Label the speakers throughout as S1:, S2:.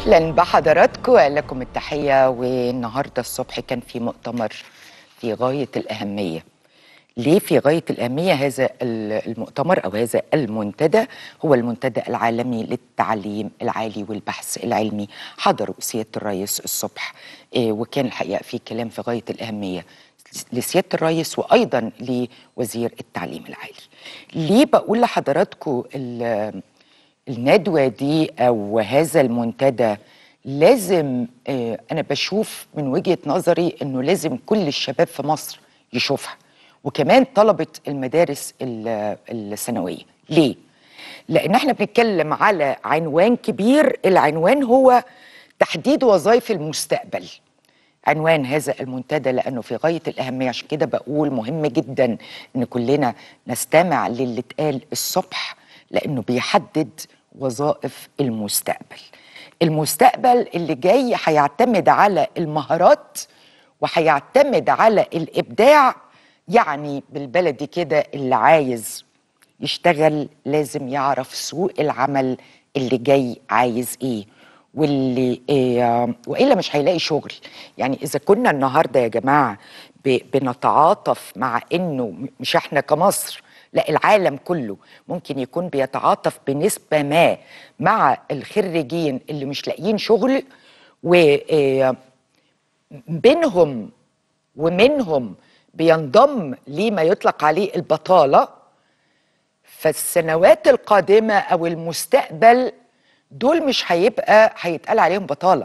S1: اهلا بحضراتكم لكم التحيه والنهارده الصبح كان في مؤتمر في غايه الاهميه ليه في غايه الاهميه هذا المؤتمر او هذا المنتدى هو المنتدى العالمي للتعليم العالي والبحث العلمي حضروا سياده الرئيس الصبح إيه، وكان الحقيقه في كلام في غايه الاهميه لسياده الرئيس وايضا لوزير التعليم العالي ليه بقول لحضراتكم ال- الندوة دي أو هذا المنتدى لازم آه، أنا بشوف من وجهة نظري أنه لازم كل الشباب في مصر يشوفها وكمان طلبة المدارس ال- الثانوية ليه؟ لأن احنا بنتكلم على عنوان كبير العنوان هو تحديد وظائف المستقبل عنوان هذا المنتدى لانه في غايه الاهميه عشان كده بقول مهم جدا ان كلنا نستمع للي اتقال الصبح لانه بيحدد وظائف المستقبل. المستقبل اللي جاي هيعتمد على المهارات وهيعتمد على الابداع يعني بالبلدي كده اللي عايز يشتغل لازم يعرف سوق العمل اللي جاي عايز ايه واللي إيه والا مش هيلاقي شغل يعني اذا كنا النهارده يا جماعه ب- بنتعاطف مع انه م- مش احنا كمصر لا العالم كله ممكن يكون بيتعاطف بنسبه ما مع الخريجين اللي مش لاقيين شغل وبينهم ومنهم بينضم لما يطلق عليه البطاله فالسنوات القادمة أو المستقبل دول مش هيبقى هيتقال عليهم بطالة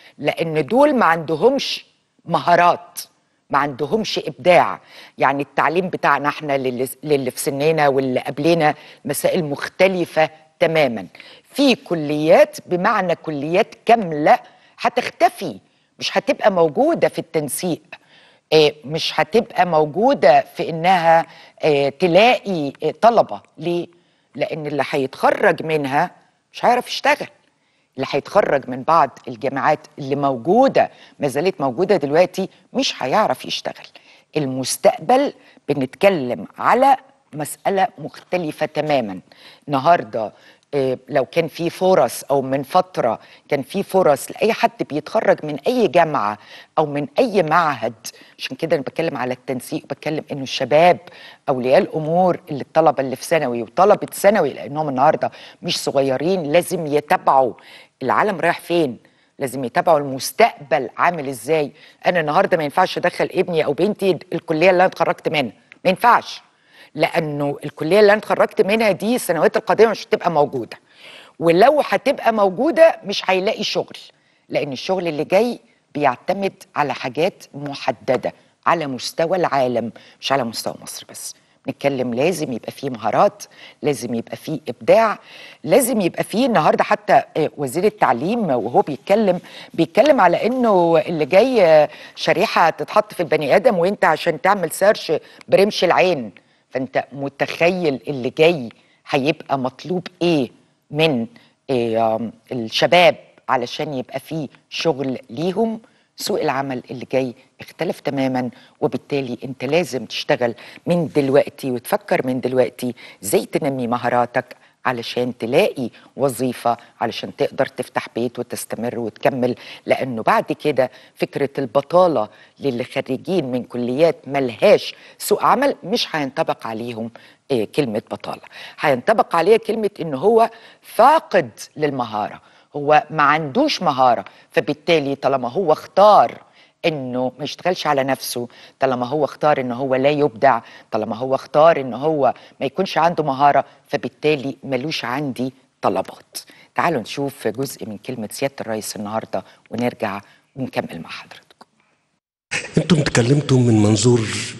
S1: لأن دول ما عندهمش مهارات ما عندهمش إبداع يعني التعليم بتاعنا احنا للي, للي في سننا واللي قبلنا مسائل مختلفة تماما في كليات بمعنى كليات كاملة هتختفي مش هتبقى موجودة في التنسيق آه، مش هتبقى موجودة في إنها آه، تلاقي آه، طلبة ليه؟ لأن اللي هيتخرج منها مش هيعرف يشتغل اللي هيتخرج من بعض الجامعات اللي موجودة ما زالت موجودة دلوقتي مش هيعرف يشتغل المستقبل بنتكلم على مسألة مختلفة تماما النهاردة آه، لو كان في فرص او من فتره كان في فرص لاي حد بيتخرج من اي جامعه او من اي معهد عشان كده انا بتكلم على التنسيق بتكلم انه الشباب اولياء الامور اللي الطلبه اللي في ثانوي وطلبه ثانوي لانهم النهارده مش صغيرين لازم يتابعوا العالم رايح فين لازم يتابعوا المستقبل عامل ازاي انا النهارده ما ينفعش ادخل ابني او بنتي الكليه اللي انا اتخرجت منها ما ينفعش لانه الكليه اللي انا اتخرجت منها دي السنوات القادمه مش هتبقى موجوده ولو هتبقى موجوده مش هيلاقي شغل لان الشغل اللي جاي بيعتمد على حاجات محدده على مستوى العالم مش على مستوى مصر بس نتكلم لازم يبقى فيه مهارات لازم يبقى فيه ابداع لازم يبقى فيه النهارده حتى آه، وزير التعليم وهو بيتكلم بيتكلم على انه اللي جاي آه، شريحه تتحط في البني ادم وانت عشان تعمل سيرش برمش العين فانت متخيل اللي جاي هيبقى مطلوب ايه من إيه آم، الشباب علشان يبقى فيه شغل ليهم سوق العمل اللي جاي اختلف تماما وبالتالي انت لازم تشتغل من دلوقتي وتفكر من دلوقتي ازاي تنمي مهاراتك علشان تلاقي وظيفة علشان تقدر تفتح بيت وتستمر وتكمل لأنه بعد كده فكرة البطالة للي خريجين من كليات ملهاش سوق عمل مش هينطبق عليهم إيه كلمة بطالة هينطبق عليها كلمة إن هو فاقد للمهارة هو ما عندوش مهارة فبالتالي طالما هو اختار انه ما يشتغلش على نفسه طالما هو اختار ان هو لا يبدع طالما هو اختار ان هو ما يكونش عنده مهارة فبالتالي ملوش عندي طلبات تعالوا نشوف جزء من كلمة سيادة الرئيس النهاردة ونرجع ونكمل مع حضراتكم
S2: انتم تكلمتم من منظور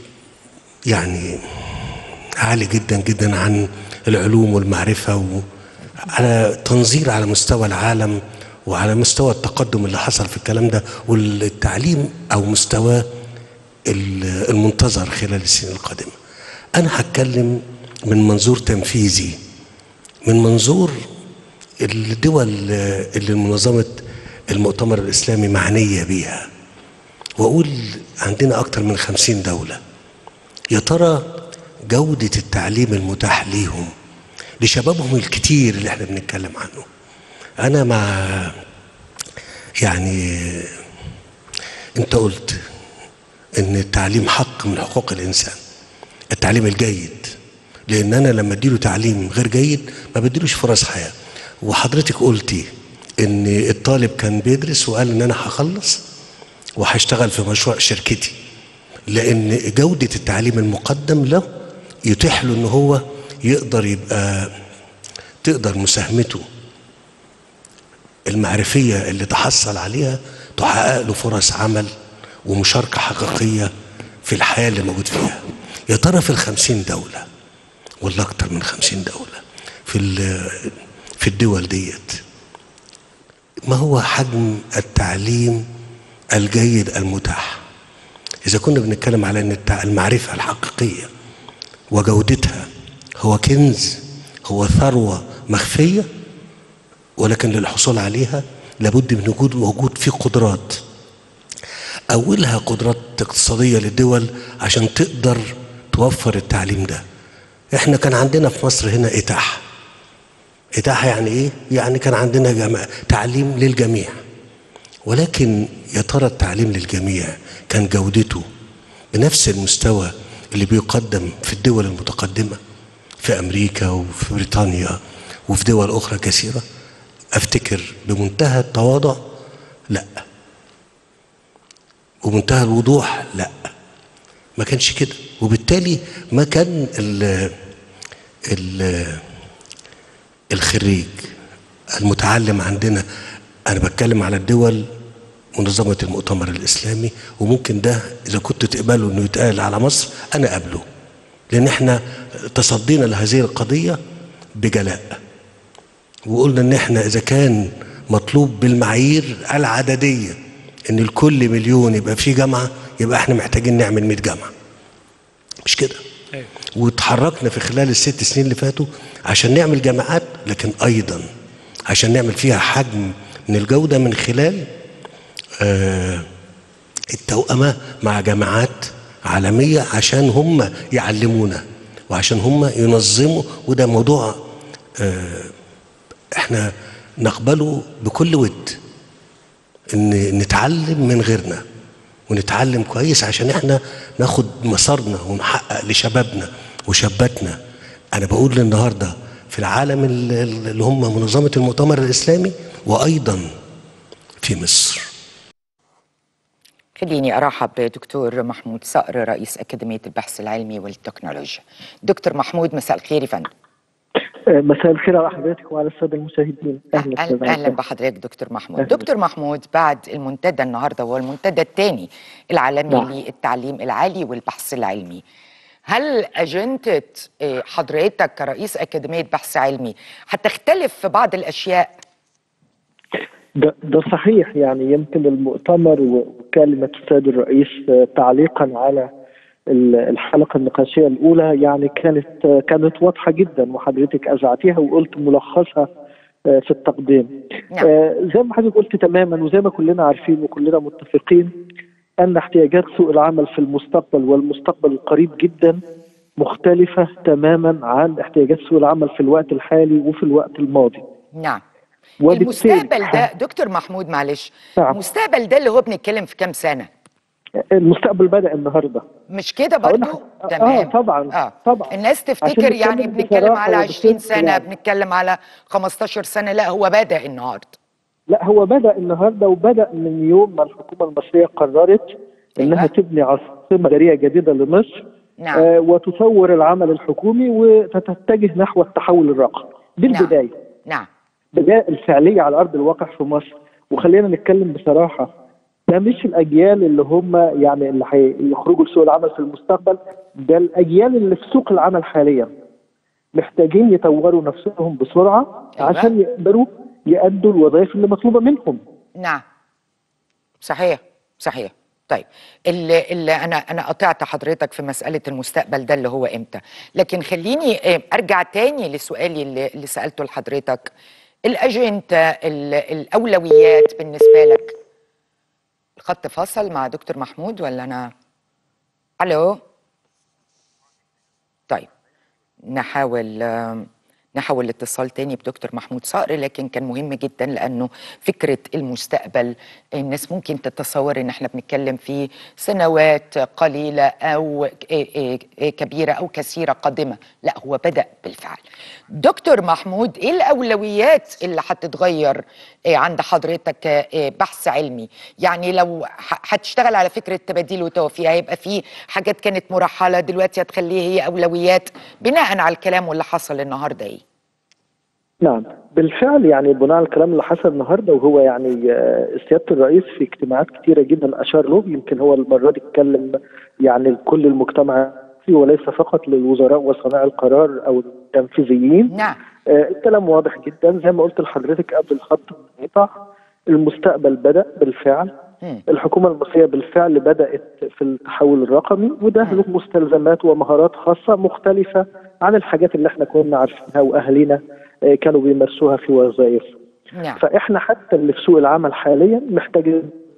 S2: يعني عالي جدا جدا عن العلوم والمعرفة و على تنظير على مستوى العالم وعلى مستوى التقدم اللي حصل في الكلام ده والتعليم او مستواه ال- المنتظر خلال السنين القادمة انا هتكلم من منظور تنفيذي من منظور الدول اللي منظمة المؤتمر الإسلامي معنية بيها وأقول عندنا أكتر من خمسين دولة يا ترى جودة التعليم المتاح ليهم لشبابهم الكتير اللي احنا بنتكلم عنه أنا مع يعني انت قلت ان التعليم حق من حقوق الانسان التعليم الجيد لان انا لما اديله تعليم غير جيد ما بديلوش فرص حياه وحضرتك قلتي ان الطالب كان بيدرس وقال ان انا هخلص وهشتغل في مشروع شركتي لان جوده التعليم المقدم له يتيح له ان هو يقدر يبقى تقدر مساهمته المعرفيه اللي تحصل عليها تحقق له فرص عمل ومشاركه حقيقيه في الحياه اللي موجود فيها يا ترى في الخمسين دوله ولا اكتر من خمسين دوله في ال- في الدول ديت ما هو حجم التعليم الجيد المتاح إذا كنا بنتكلم على أن التع- المعرفة الحقيقية وجودتها هو كنز هو ثروة مخفية ولكن للحصول عليها لابد من وجود وجود في قدرات أولها قدرات اقتصادية للدول عشان تقدر توفر التعليم ده احنا كان عندنا في مصر هنا إتاحة إتاحة يعني إيه؟ يعني كان عندنا جماعة تعليم للجميع ولكن يا ترى التعليم للجميع كان جودته بنفس المستوى اللي بيقدم في الدول المتقدمة في أمريكا وفي بريطانيا وفي دول أخرى كثيرة أفتكر بمنتهى التواضع لا ومنتهى الوضوح لا ما كانش كده وبالتالي ما كان ال ال الخريج المتعلم عندنا انا بتكلم على الدول منظمة المؤتمر الإسلامي وممكن ده إذا كنت تقبله إنه يتقال على مصر أنا قابله لأن إحنا تصدينا لهذه القضية بجلاء وقلنا إن إحنا إذا كان مطلوب بالمعايير العددية إن الكل مليون يبقى فيه جامعة يبقى إحنا محتاجين نعمل 100 جامعة مش كده
S3: أيوة.
S2: واتحركنا في خلال الست سنين اللي فاتوا عشان نعمل جامعات لكن ايضا عشان نعمل فيها حجم من الجوده من خلال آه التوأمه مع جامعات عالميه عشان هم يعلمونا وعشان هم ينظموا وده موضوع آه احنا نقبله بكل ود ان نتعلم من غيرنا ونتعلم كويس عشان احنا ناخد مسارنا ونحقق لشبابنا وشاباتنا انا بقول النهارده في العالم ال- ال- اللي هم منظمه المؤتمر الاسلامي وايضا في مصر
S1: خليني ارحب بدكتور محمود صقر رئيس اكاديميه البحث العلمي والتكنولوجيا دكتور محمود مساء الخير يا فندم
S3: مساء الخير على حضرتك وعلى الساده المشاهدين
S1: اهلا
S3: أستاذ
S1: اهلا
S3: عزة.
S1: بحضرتك دكتور محمود
S3: أهلاً.
S1: دكتور محمود بعد المنتدى النهارده وهو المنتدى الثاني العالمي
S3: نعم.
S1: للتعليم العالي والبحث العلمي هل اجنده آه، حضرتك كرئيس اكاديميه بحث علمي هتختلف في بعض الاشياء
S3: ده, ده صحيح يعني يمكن المؤتمر وكلمه السيد الرئيس آه، تعليقا على ال- الحلقه النقاشيه الاولى يعني كانت آه، كانت واضحه جدا وحضرتك اذعتيها وقلت ملخصها آه، في التقديم
S1: نعم.
S3: آه، زي ما حضرتك قلت تماما وزي ما كلنا عارفين وكلنا متفقين ان احتياجات سوق العمل في المستقبل والمستقبل القريب جدا مختلفه تماما عن احتياجات سوق العمل في الوقت الحالي وفي الوقت الماضي
S1: نعم
S3: وبالتالي-
S1: المستقبل ده دكتور محمود معلش
S3: نعم.
S1: المستقبل ده اللي هو بنتكلم في كام سنه
S3: المستقبل بدا النهارده
S1: مش كده
S3: أقول
S1: برضو
S3: لك- آه،
S1: تمام
S3: طبعاً،
S1: اه
S3: طبعاً.
S1: الناس
S3: عشان
S1: تفتكر
S3: نتكلم
S1: يعني بنتكلم
S3: بصراحة
S1: على
S3: وبصدق
S1: 20 سنه
S3: يعني.
S1: بنتكلم على 15 سنه لا هو بدا النهارده
S3: لا هو بدا النهارده وبدا من يوم ما الحكومه المصريه قررت انها
S1: أيوة.
S3: تبني عاصمه اداريه جديده لمصر
S1: نعم.
S3: آه وتطور العمل الحكومي وتتجه نحو التحول الرقمي دي
S1: نعم.
S3: البدايه
S1: نعم
S3: البدايه الفعليه على ارض الواقع في مصر وخلينا نتكلم بصراحه ده مش الاجيال اللي هم يعني اللي هيخرجوا لسوق العمل في المستقبل ده الاجيال اللي في سوق العمل حاليا محتاجين يطوروا نفسهم بسرعه
S1: أيوة.
S3: عشان يقدروا يأدوا الوظائف اللي مطلوبه منهم
S1: نعم صحيح صحيح طيب اللي, اللي انا انا قطعت حضرتك في مساله المستقبل ده اللي هو امتى لكن خليني آه، ارجع تاني لسؤالي اللي, اللي سالته لحضرتك الاجنده ال- الاولويات بالنسبه لك الخط فصل مع دكتور محمود ولا انا الو طيب نحاول آم، نحول الاتصال تاني بدكتور محمود صقر لكن كان مهم جدا لانه فكره المستقبل الناس ممكن تتصور ان احنا بنتكلم في سنوات قليله او كبيره او كثيره قادمه لا هو بدا بالفعل دكتور محمود ايه الاولويات اللي هتتغير عند حضرتك بحث علمي يعني لو هتشتغل على فكره تباديل وتوفيق هيبقى في حاجات كانت مرحله دلوقتي هتخليها هي اولويات بناء على الكلام واللي حصل النهارده ايه
S3: نعم بالفعل يعني بناء على الكلام اللي حصل النهارده وهو يعني سياده الرئيس في اجتماعات كثيره جدا اشار له يمكن هو المره دي اتكلم يعني لكل المجتمع وليس فقط للوزراء وصناع القرار او التنفيذيين
S1: نعم
S3: آه الكلام واضح جدا زي ما قلت لحضرتك قبل الخط القطع المستقبل بدا بالفعل
S1: م.
S3: الحكومه المصريه بالفعل بدات في التحول الرقمي وده له مستلزمات ومهارات خاصه مختلفه عن الحاجات اللي احنا كنا عارفينها واهالينا كانوا بيمارسوها في وظائف
S1: نعم.
S3: فاحنا حتى اللي في سوق العمل حاليا محتاجين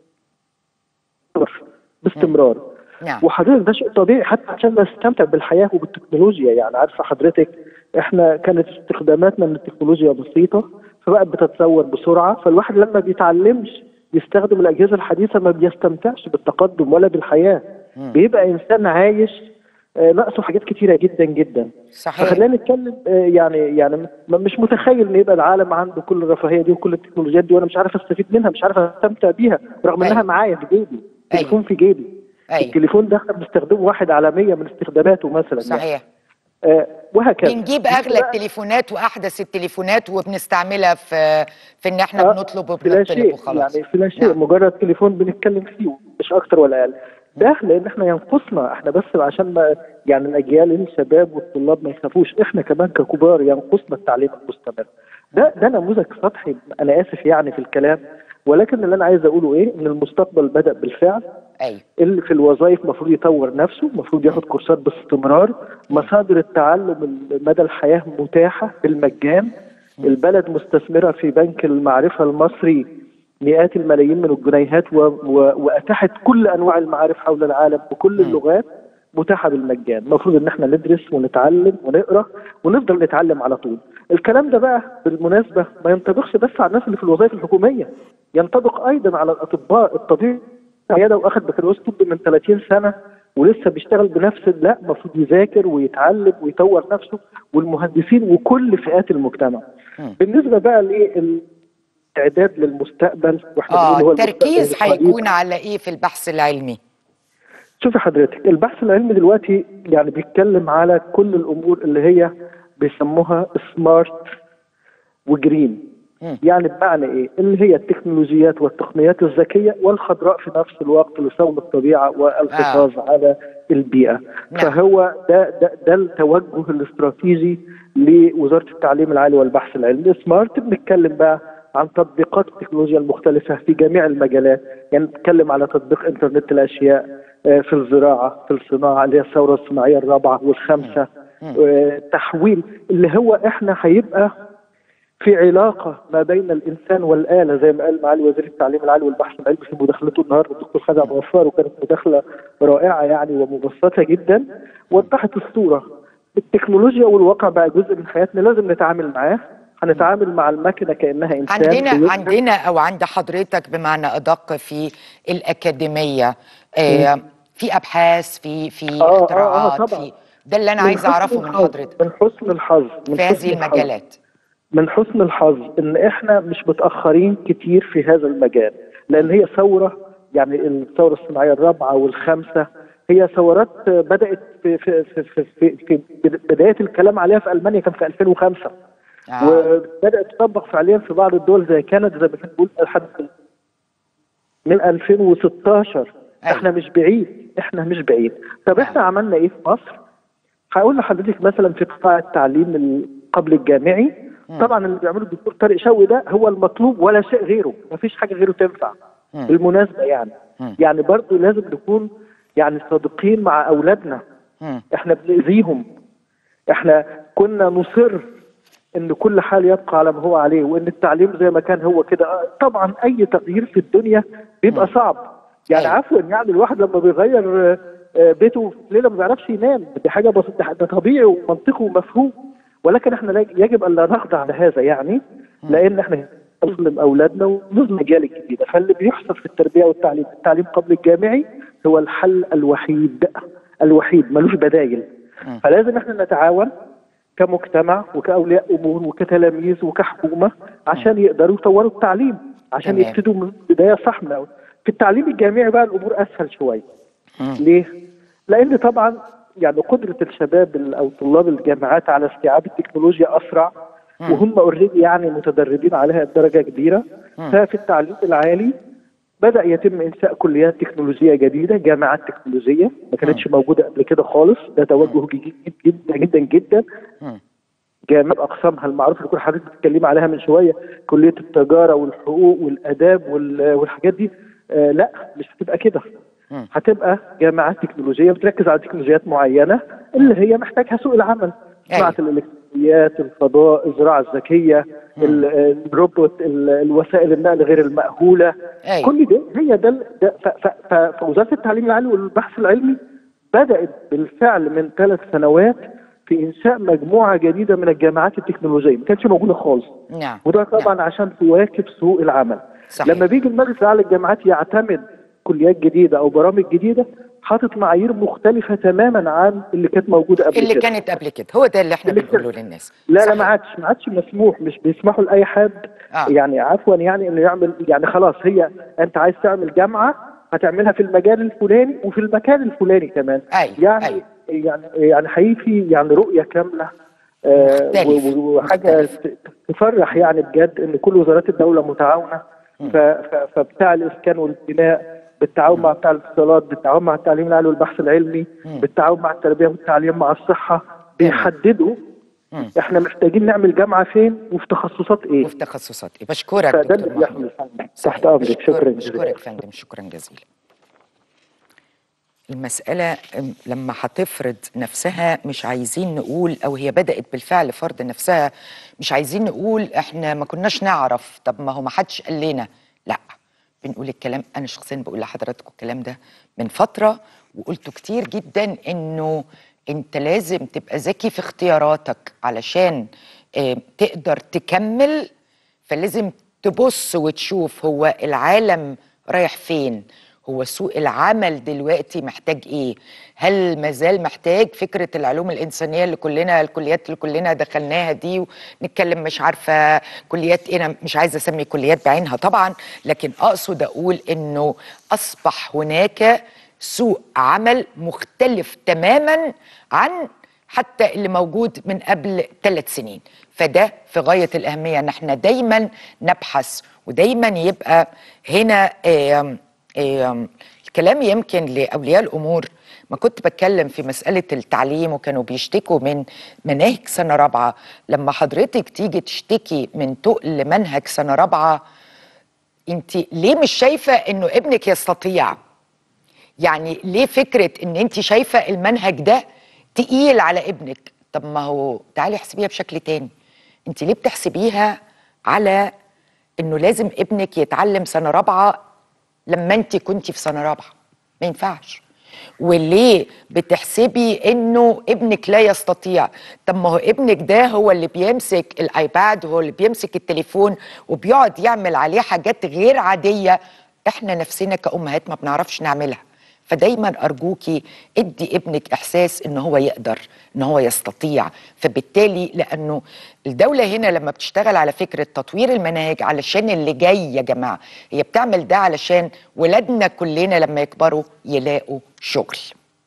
S3: باستمرار
S1: نعم.
S3: وحضرتك ده شيء طبيعي حتى عشان نستمتع بالحياه وبالتكنولوجيا يعني عارفه حضرتك احنا كانت استخداماتنا من التكنولوجيا بسيطه فبقت بتتطور بسرعه فالواحد لما بيتعلمش يستخدم الاجهزه الحديثه ما بيستمتعش بالتقدم ولا بالحياه
S1: مم.
S3: بيبقى انسان عايش آه، ناقصه حاجات كتيره جدا جدا
S1: صحيح
S3: فخلينا نتكلم آه، يعني يعني م- مش متخيل ان يبقى العالم عنده كل الرفاهيه دي وكل التكنولوجيات دي وانا مش عارف استفيد منها مش عارف استمتع بيها رغم
S1: أيوة.
S3: انها معايا في جيبي
S1: أيوة.
S3: تليفون في جيبي
S1: ايوه
S3: التليفون ده احنا بنستخدمه واحد على 100 من استخداماته مثلا يعني.
S1: صحيح
S3: آه وهكذا
S1: بنجيب اغلى التليفونات واحدث التليفونات وبنستعملها في في ان احنا
S3: آه،
S1: بنطلب
S3: في لا
S1: وبنطلب
S3: شيء
S1: وخلاص
S3: يعني في لا شيء
S1: نعم.
S3: مجرد تليفون بنتكلم فيه مش اكتر ولا اقل ده لان احنا ينقصنا احنا بس عشان ما يعني الاجيال الشباب والطلاب ما يخافوش احنا كمان ككبار ينقصنا التعليم المستمر ده ده نموذج سطحي انا اسف يعني في الكلام ولكن اللي انا عايز اقوله ايه ان المستقبل بدا بالفعل
S1: ايوه
S3: اللي في الوظائف المفروض يطور نفسه المفروض ياخد كورسات باستمرار مصادر التعلم مدى الحياة متاحة بالمجان البلد مستثمرة في بنك المعرفة المصري مئات الملايين من الجنيهات و... و... وأتاحت كل أنواع المعارف حول العالم بكل اللغات متاحة بالمجان المفروض ان احنا ندرس ونتعلم ونقرا ونفضل نتعلم على طول الكلام ده بقى بالمناسبة ما ينطبقش بس على الناس اللي في الوظائف الحكومية ينطبق ايضا على الاطباء الطبيعي عياده واخد بكالوريوس طب من 30 سنه ولسه بيشتغل بنفس لا المفروض يذاكر ويتعلم ويطور نفسه والمهندسين وكل فئات المجتمع.
S1: مم.
S3: بالنسبه بقى للاعداد للمستقبل واحنا
S1: اه
S3: بنقول هو
S1: التركيز
S3: المستقبل القريب.
S1: هيكون على ايه في البحث العلمي
S3: شوفي حضرتك البحث العلمي دلوقتي يعني بيتكلم على كل الامور اللي هي بيسموها سمارت وجرين
S1: مم.
S3: يعني بمعنى ايه؟ اللي هي التكنولوجيات والتقنيات الذكيه والخضراء في نفس الوقت لصون الطبيعه والحفاظ آه. على البيئه.
S1: نعم.
S3: فهو ده ده ده التوجه الاستراتيجي لوزاره التعليم العالي والبحث العلمي. سمارت بنتكلم بقى عن تطبيقات التكنولوجيا المختلفه في جميع المجالات، يعني نتكلم على تطبيق انترنت الاشياء آه، في الزراعه، في الصناعه اللي هي الثوره الصناعيه الرابعه والخامسه آه، تحويل اللي هو احنا هيبقى في علاقة ما بين الإنسان والآلة زي ما قال معالي وزير التعليم العالي والبحث العلمي في مداخلته النهارده الدكتور خالد عبد الغفار وكانت مداخلة رائعة يعني ومبسطة جدا وضحت الصورة التكنولوجيا والواقع بقى جزء من حياتنا لازم نتعامل معاه هنتعامل مع المكنة كأنها إنسان
S1: عندنا
S3: بيفهم.
S1: عندنا او عند حضرتك بمعنى ادق في الاكاديميه آه في ابحاث في في
S3: آه، آه، آه،
S1: اختراعات
S3: طبعاً.
S1: في ده اللي انا
S3: من
S1: عايزه
S3: حسن
S1: اعرفه من
S3: الحظ-
S1: حضرتك
S3: من حسن الحظ من
S1: في
S3: حسن
S1: هذه
S3: الحظ.
S1: المجالات
S3: من حسن الحظ ان احنا مش متاخرين كتير في هذا المجال لان هي ثوره يعني الثوره الصناعيه الرابعه والخامسه هي ثورات بدات في في في في, في, في بدايه الكلام عليها في المانيا كان في 2005
S1: آه.
S3: وبدات تطبق فعليا في بعض الدول زي كندا زي ما كان بيقول لحد من 2016
S1: أيوة.
S3: احنا مش بعيد احنا مش بعيد طب احنا عملنا ايه في مصر هقول لحضرتك مثلا في قطاع التعليم ال- قبل الجامعي طبعا اللي بيعمله الدكتور طارق شوقي ده هو المطلوب ولا شيء غيره مفيش حاجه غيره تنفع
S1: مم.
S3: بالمناسبه يعني
S1: مم.
S3: يعني برضه لازم نكون يعني صادقين مع اولادنا
S1: مم.
S3: احنا بنأذيهم احنا كنا نصر ان كل حال يبقى على ما هو عليه وان التعليم زي ما كان هو كده آه، طبعا اي تغيير في الدنيا بيبقى صعب يعني
S1: أيوة.
S3: عفوا يعني الواحد لما بيغير آه، آه، بيته في ليله ما بيعرفش ينام دي حاجه بسيطه ده طبيعي ومنطقي ومفهوم ولكن احنا لا- يجب ان لا نخضع لهذا يعني لان احنا نظلم اولادنا ونظلم الاجيال الجديده فاللي بيحصل في التربيه والتعليم التعليم قبل الجامعي هو الحل الوحيد الوحيد ملوش بدايل فلازم احنا نتعاون كمجتمع وكاولياء امور وكتلاميذ وكحكومه عشان يقدروا يطوروا التعليم عشان
S1: تمام.
S3: يبتدوا من بدايه صح من أول. في التعليم الجامعي بقى الامور اسهل شويه ليه؟ لان طبعا يعني قدره الشباب ال- او طلاب الجامعات على استيعاب التكنولوجيا اسرع وهم اوريدي يعني متدربين عليها بدرجه كبيره ففي التعليم العالي بدا يتم انشاء كليات تكنولوجيه جديده جامعات تكنولوجيه ما كانتش موجوده قبل كده خالص ده توجه جديد جدا جدا جدا جامعة أقسامها المعروف اللي كل حضرتك بتتكلمي عليها من شوية كلية التجارة والحقوق والآداب وال- والحاجات دي آه لا مش هتبقى كده هتبقى جامعات تكنولوجية بتركز على تكنولوجيات معينة اللي هي محتاجها سوق العمل صناعة الإلكترونيات الفضاء الزراعة الذكية ال- الروبوت ال- الوسائل النقل غير المأهولة
S1: أيوة.
S3: كل ده هي ده, ال- ده ف- ف- ف- فوزارة التعليم العالي والبحث العلمي بدأت بالفعل من ثلاث سنوات في انشاء مجموعه جديده من الجامعات التكنولوجيه ما كانتش موجوده خالص
S1: نعم
S3: وده طبعا عشان تواكب سوق العمل
S1: صحيح.
S3: لما بيجي المجلس الاعلى للجامعات يعتمد كليات جديده او برامج جديده حاطط معايير مختلفه تماما عن اللي كانت موجوده قبل
S1: اللي
S3: كده
S1: كانت قبل كده هو ده اللي احنا
S3: اللي
S1: بنقوله
S3: كده.
S1: للناس
S3: لا لا
S1: صحيح.
S3: ما عادش ما عادش مسموح مش بيسمحوا لاي حد
S1: آه.
S3: يعني عفوا يعني انه يعمل يعني خلاص هي انت عايز تعمل جامعه هتعملها في المجال الفلاني وفي المكان الفلاني كمان
S1: أيوة،
S3: يعني
S1: أيوة.
S3: يعني يعني حقيقي في يعني رؤيه كامله آه،
S1: مختلف،
S3: و- و- وحاجه
S1: مختلف.
S3: ت- تفرح يعني بجد ان كل وزارات الدوله متعاونه ف- ف- فبتاع الاسكان والبناء بالتعاون مع بتاع الاتصالات بالتعاون مع التعليم العالي والبحث العلمي بالتعاون مع التربيه والتعليم مع الصحه بيحددوا احنا محتاجين نعمل جامعه فين وفي تخصصات ايه
S1: وفي تخصصات ايه بشكرك
S3: فده اللي
S1: دكتور
S3: بيحصل
S1: محمود
S3: فعلا.
S1: صحيح.
S3: تحت امرك
S1: بشكرك-
S3: شكرا جزيلا
S1: بشكرك فندم شكرا جزيلا المسألة أم، لما هتفرض نفسها مش عايزين نقول أو هي بدأت بالفعل فرض نفسها مش عايزين نقول إحنا ما كناش نعرف طب ما هو ما حدش قال لنا لا بنقول الكلام أنا شخصيا بقول لحضراتكم الكلام ده من فترة وقلته كتير جدا إنه أنت لازم تبقى ذكي في اختياراتك علشان آه، تقدر تكمل فلازم تبص وتشوف هو العالم رايح فين هو سوق العمل دلوقتي محتاج ايه هل مازال محتاج فكرة العلوم الإنسانية اللي كلنا الكليات اللي كلنا دخلناها دي ونتكلم مش عارفة كليات ايه أنا مش عايزة أسمي كليات بعينها طبعا لكن أقصد أقول إنه أصبح هناك سوق عمل مختلف تماما عن حتى اللي موجود من قبل ثلاث سنين فده في غاية الأهمية ان احنا دايما نبحث ودايما يبقى هنا آم آم الكلام يمكن لأولياء الأمور ما كنت بتكلم في مسألة التعليم وكانوا بيشتكوا من مناهج سنة رابعة لما حضرتك تيجي تشتكي من تقل منهج سنة رابعة انت ليه مش شايفة انه ابنك يستطيع يعني ليه فكرة ان انت شايفة المنهج ده تقيل على ابنك طب ما هو تعالي احسبيها بشكل تاني انت ليه بتحسبيها على انه لازم ابنك يتعلم سنة رابعة لما انت كنتي في سنة رابعة ما ينفعش وليه بتحسبي انه ابنك لا يستطيع طب ما هو ابنك ده هو اللي بيمسك الايباد هو اللي بيمسك التليفون وبيقعد يعمل عليه حاجات غير عادية احنا نفسنا كأمهات ما بنعرفش نعملها فدايما ارجوكي ادي ابنك احساس ان هو يقدر ان هو يستطيع فبالتالي لانه الدوله هنا لما بتشتغل على فكره تطوير المناهج علشان اللي جاي يا جماعه هي بتعمل ده علشان ولادنا كلنا لما يكبروا يلاقوا شغل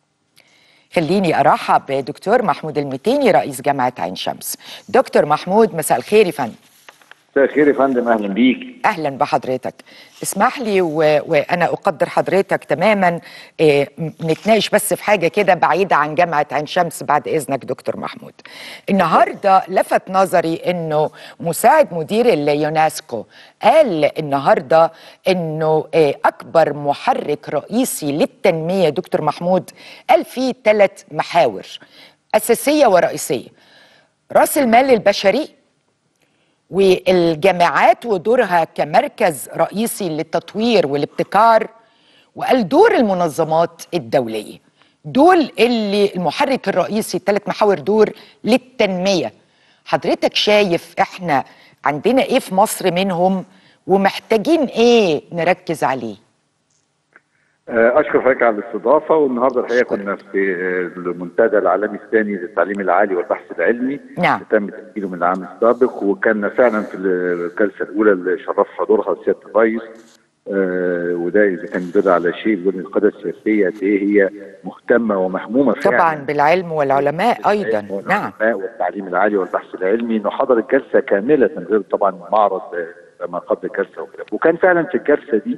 S1: خليني ارحب بدكتور محمود المتيني رئيس جامعه عين شمس دكتور محمود مساء الخير يا فندم
S4: مساء الخير يا فندم اهلا بيك
S1: اهلا بحضرتك اسمح لي و... وانا اقدر حضرتك تماما إيه نتناقش بس في حاجه كده بعيده عن جامعه عين شمس بعد اذنك دكتور محمود النهارده لفت نظري انه مساعد مدير اليونسكو قال النهارده انه إيه اكبر محرك رئيسي للتنميه دكتور محمود قال فيه ثلاث محاور اساسيه ورئيسيه راس المال البشري والجامعات ودورها كمركز رئيسي للتطوير والابتكار وقال دور المنظمات الدولية دول اللي المحرك الرئيسي الثلاث محاور دور للتنمية حضرتك شايف احنا عندنا ايه في مصر منهم ومحتاجين ايه نركز عليه
S4: آه، اشكر حضرتك على الاستضافه والنهارده الحقيقه
S1: شكراً.
S4: كنا في آه، المنتدى العالمي الثاني للتعليم العالي والبحث العلمي
S1: نعم.
S4: تم تسجيله من العام السابق وكان فعلا في الجلسه الاولى اللي شرف حضورها سياده الرئيس آه، وده اذا كان يدل على شيء يقول ان القياده السياسيه قد ايه هي مهتمه ومهمومه فعلا
S1: طبعا بالعلم والعلماء ايضا نعم
S4: والعلماء والتعليم العالي والبحث العلمي انه حضر الجلسه كامله غير طبعا معرض آه، ما قبل الجلسه وكده وكان فعلا في الجلسه دي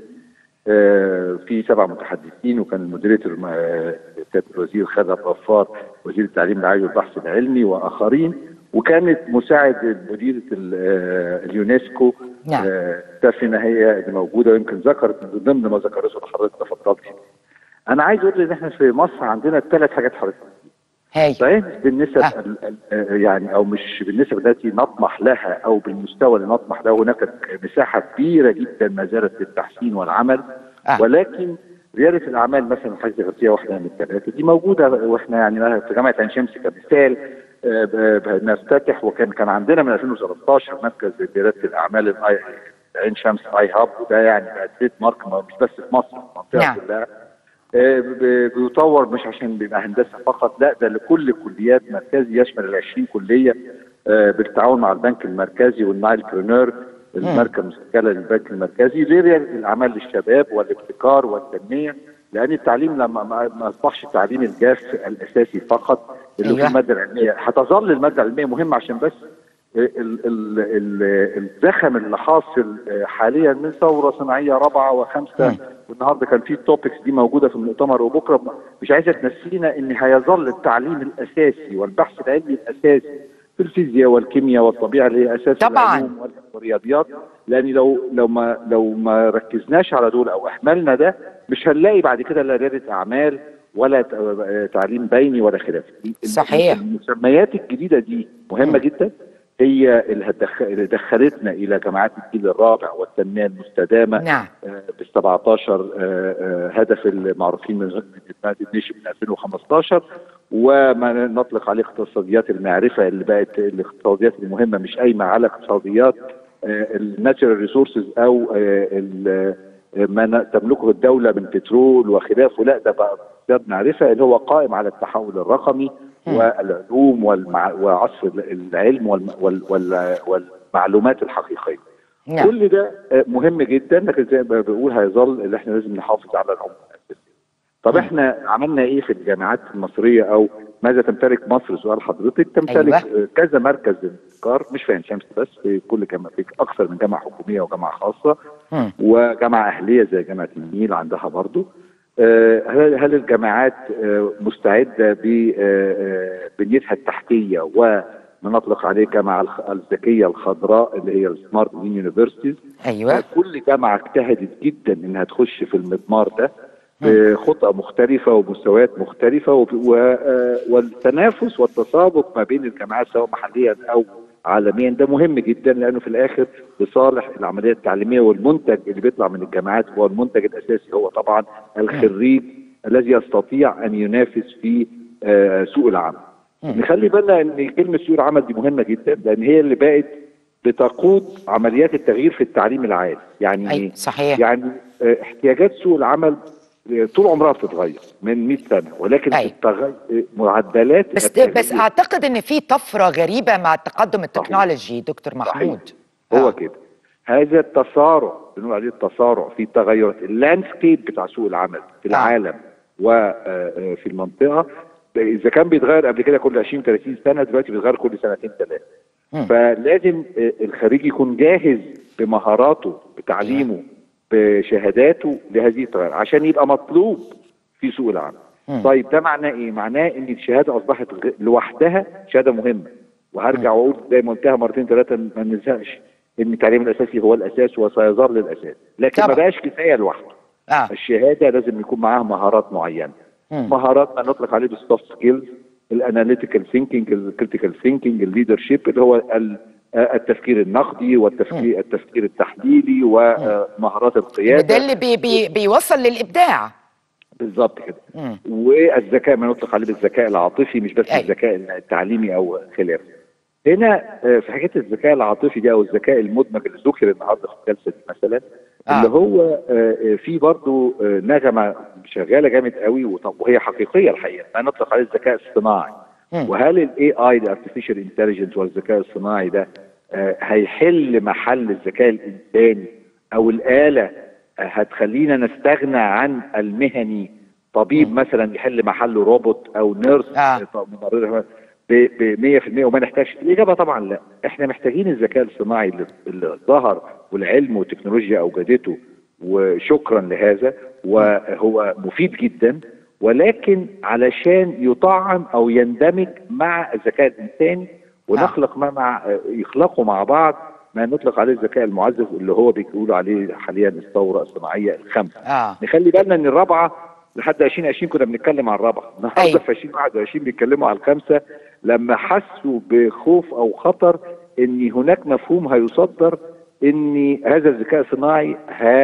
S4: آه، في سبع متحدثين وكان المودريتور آه، سياده الوزير خالد غفار وزير التعليم العالي والبحث العلمي واخرين وكانت مساعد مديره ال- آه، اليونسكو
S1: نعم.
S4: آه، سفينه هي اللي موجوده ويمكن ذكرت من ضمن ما ذكرته حضرتك تفضلت انا عايز اقول ان احنا في مصر عندنا ثلاث حاجات حضرتك
S1: هاي
S4: صحيح مش بالنسب
S1: آه.
S4: ال- ال- آه، يعني او مش بالنسب التي نطمح لها او بالمستوى اللي نطمح له هناك مساحه كبيره جدا ما زالت للتحسين والعمل
S1: آه.
S4: ولكن رياده الاعمال مثلا حاجه غذائيه واحده من الثلاثه دي موجوده واحنا يعني في جامعه عين شمس كمثال آه، ب- ب- نفتتح وكان كان عندنا من 2013 مركز رياده الاعمال الآي- عين شمس اي هاب وده يعني بقى تريد مارك مش بس في مصر في المنطقه
S1: نعم.
S4: كلها آه، ب- بيطور مش عشان بيبقى هندسه فقط لا ده لكل كليات مركزي يشمل ال 20 كليه آه، بالتعاون مع البنك المركزي والنايل برينور الماركه المسجله للبنك المركزي لرياده الاعمال للشباب والابتكار والتنميه لان التعليم لما ما ما اصبحش التعليم الجاف الاساسي فقط اللي
S1: أيوة.
S4: هو الماده العلميه هتظل الماده العلميه مهمه عشان بس ال- ال- ال- الزخم اللي حاصل آه، حاليا من ثوره صناعيه رابعه وخامسه والنهارده كان في التوبكس دي موجوده في المؤتمر وبكره مش عايزه تنسينا ان هيظل التعليم الاساسي والبحث العلمي الاساسي في الفيزياء والكيمياء والطبيعه اللي هي اساس
S1: طبعاً.
S4: العلوم والرياضيات لان لو لو ما لو ما ركزناش على دول او اهملنا ده مش هنلاقي بعد كده لا رياده اعمال ولا ت- آه، تعليم بيني ولا خلافه
S1: صحيح.
S4: المسميات الجديده دي مهمه جدا هي اللي, هتدخ... اللي دخلتنا الى جامعات الجيل الرابع والتنميه المستدامه
S1: نعم.
S4: بال 17 هدف المعروفين من خدمه النشء من 2015 وما نطلق عليه اقتصاديات المعرفه اللي بقت الاقتصاديات المهمه مش قايمه على اقتصاديات الناتشرال ريسورسز او آه، ال- آه، ما ن- تملكه الدوله من بترول وخلافه لا ده بقى اقتصاد معرفه اللي هو قائم على التحول الرقمي والعلوم والمع... وعصر العلم والم... وال... وال... والمعلومات الحقيقيه
S1: نعم
S4: كل ده آه، مهم جدا لكن زي ما بقول هيظل اللي احنا لازم نحافظ على العمق الاساسي. طب احنا عملنا ايه في الجامعات المصريه او ماذا تمتلك مصر سؤال حضرتك تمتلك
S1: أيوة.
S4: آه، كذا مركز للابتكار مش في عين شمس بس في كل جامعه في اكثر من جامعه حكوميه وجامعه خاصه
S1: مم.
S4: وجامعه اهليه زي جامعه النيل عندها برضو آه، هل هل الجامعات آه، مستعده ببنيتها التحتيه وما نطلق عليه جامعه الخ- الذكيه الخضراء اللي هي السمارت يونيفرسيتيز
S1: ايوه
S4: كل جامعه اجتهدت جدا انها تخش في المضمار ده بخطى مختلفة ومستويات مختلفة وب- و- آه، والتنافس والتسابق ما بين الجامعات سواء محليا أو عالميا ده مهم جدا لأنه في الآخر لصالح العملية التعليمية والمنتج اللي بيطلع من الجامعات هو المنتج الأساسي هو طبعا الخريج الذي يستطيع أن ينافس في آه، سوق العمل نخلي بالنا ان كلمه سوق العمل دي مهمه جدا لان هي اللي بقت بتقود عمليات التغيير في التعليم العالي يعني
S1: أي، صحيح.
S4: يعني آه، احتياجات سوق العمل آه، طول عمرها بتتغير من 100 سنه ولكن
S1: أي.
S4: التغي... آه، معدلات
S1: بس
S4: التغيير-
S1: بس اعتقد ان في طفره غريبه مع التقدم التكنولوجي دكتور محمود
S4: هو
S1: آه.
S4: كده هذا التسارع بنقول عليه التسارع في التغيرات اللاندسكيب بتاع سوق العمل في العالم وفي المنطقه اذا كان بيتغير قبل كده كل 20 30 سنه دلوقتي بيتغير كل سنتين ثلاثه
S1: مم.
S4: فلازم آه، الخريج يكون جاهز بمهاراته بتعليمه بشهاداته لهذه التغيرات عشان يبقى مطلوب في سوق العمل
S1: مم.
S4: طيب ده معناه ايه معناه ان الشهاده اصبحت غ- لوحدها شهاده مهمه وهرجع واقول زي ما قلتها مرتين ثلاثه ما ننساش ان التعليم الاساسي هو الاساس وسيظل الاساس لكن ما
S1: طبعا.
S4: بقاش كفايه لوحده
S1: اه
S4: الشهاده لازم يكون معاها مهارات معينه
S1: مم.
S4: مهارات ما نطلق عليه بالسوفت سكيلز الاناليتيكال ثينكينج الكريتيكال ثينكينج الليدر شيب اللي هو ال- آه، التفكير النقدي والتفكير التفكير التحليلي ومهارات
S1: وده
S4: القياده
S1: اللي بي بي بيوصل للابداع
S4: بالظبط كده
S1: مم.
S4: والذكاء ما نطلق عليه بالذكاء العاطفي مش بس
S1: أيوة.
S4: الذكاء التعليمي او خلافه هنا آه، في حكايه الذكاء العاطفي دي او الذكاء المدمج اللي ذكر النهارده في الجلسه دي مثلا
S1: آه.
S4: اللي هو آه، آه، في برضه آه، نغمه شغاله جامد قوي وط- وهي حقيقيه الحقيقه ما نطلق عليه الذكاء الصناعي
S1: مم.
S4: وهل الاي اي الارتفيشال انتليجنس والذكاء الصناعي ده آه، هيحل محل الذكاء الانساني او الاله آه، هتخلينا نستغنى عن المهني طبيب مثلا يحل محله روبوت او نيرس
S1: آه.
S4: آه. ممرضه ب 100% وما نحتاجش الاجابه طبعا لا احنا محتاجين الذكاء الصناعي اللي, اللي ظهر والعلم والتكنولوجيا اوجدته وشكرا لهذا وهو مفيد جدا ولكن علشان يطعم او يندمج مع الذكاء الانساني ونخلق ما مع يخلقوا مع بعض ما نطلق عليه الذكاء المعزز اللي هو بيقولوا عليه حاليا الثوره الصناعيه الخامسه
S1: اه
S4: نخلي بالنا ان الرابعه لحد 2020 كنا بنتكلم عن الرابعه النهارده
S1: أيوة.
S4: في 2021 بيتكلموا على الخامسه لما حسوا بخوف او خطر ان هناك مفهوم هيصدر ان هذا الذكاء الصناعي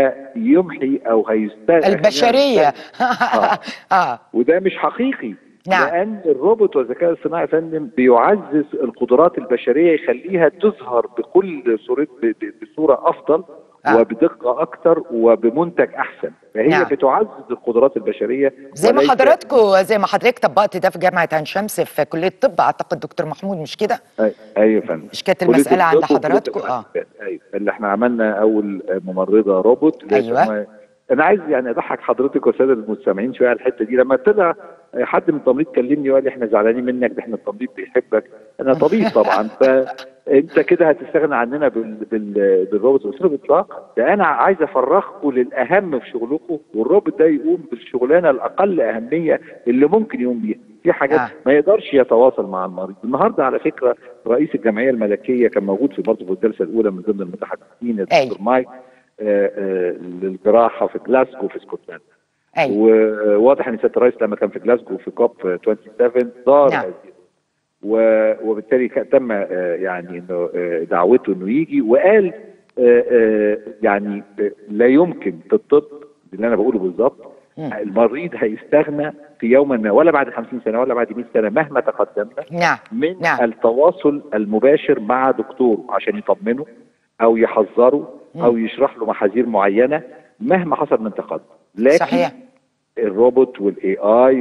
S4: هيمحي او هيستغنى
S1: البشريه
S4: آه.
S1: اه
S4: وده مش حقيقي
S1: نعم.
S4: لان الروبوت والذكاء الصناعي يا فندم بيعزز القدرات البشريه يخليها تظهر بكل صورت ب- ب- بصوره افضل
S1: آه.
S4: وبدقه اكتر وبمنتج احسن فهي
S1: نعم.
S4: بتعزز القدرات البشريه
S1: زي ما
S4: وليس-
S1: حضراتكم زي ما حضرتك طبقت ده في جامعه عين شمس في كليه الطب اعتقد دكتور محمود مش كده؟
S4: أي- ايوه يا فندم
S1: مش كانت
S4: كلية
S1: المسألة عند
S4: الطب وكلية
S1: حضراتكم؟ آه.
S4: الحاسبات. ايوه اللي احنا عملنا اول ممرضه روبوت اللي
S1: أيوة.
S4: اسمها- انا عايز يعني اضحك حضرتك والساده المستمعين شويه على الحته دي لما طلع حد من التمريض كلمني وقال لي احنا زعلانين منك ده احنا التمريض بيحبك انا طبيب طبعا فانت كده هتستغنى عننا بال... بال... بالروبوت قلت له باطلاق ده انا عايز افرغكم للاهم في شغلكم والروبوت ده يقوم بالشغلانه الاقل اهميه اللي ممكن يقوم بيها في حاجات
S1: آه.
S4: ما يقدرش يتواصل مع المريض النهارده على فكره رئيس الجمعيه الملكيه كان موجود في برضه في الجلسه الاولى من ضمن المتحدثين الدكتور
S1: أيوة.
S4: مايك آه، آه، للجراحه في جلاسكو في اسكتلندا
S1: ايوه
S4: وواضح ان سياده الرئيس لما كان في جلاسكو في كوب 27 زار
S1: نعم.
S4: هذه و- وبالتالي كان- تم آه، يعني انه آه، دعوته انه يجي وقال آه، آه، يعني آه، لا يمكن في الطب اللي انا بقوله بالظبط
S1: مم.
S4: المريض هيستغنى في يوم ما ولا بعد 50 سنه ولا بعد 100 سنه مهما تقدمنا
S1: نعم
S4: من
S1: نعم.
S4: التواصل المباشر مع دكتوره عشان يطمنه او يحذره او يشرح له محاذير معينه مهما حصل من تقدم لكن
S1: صحيح
S4: الروبوت والاي اي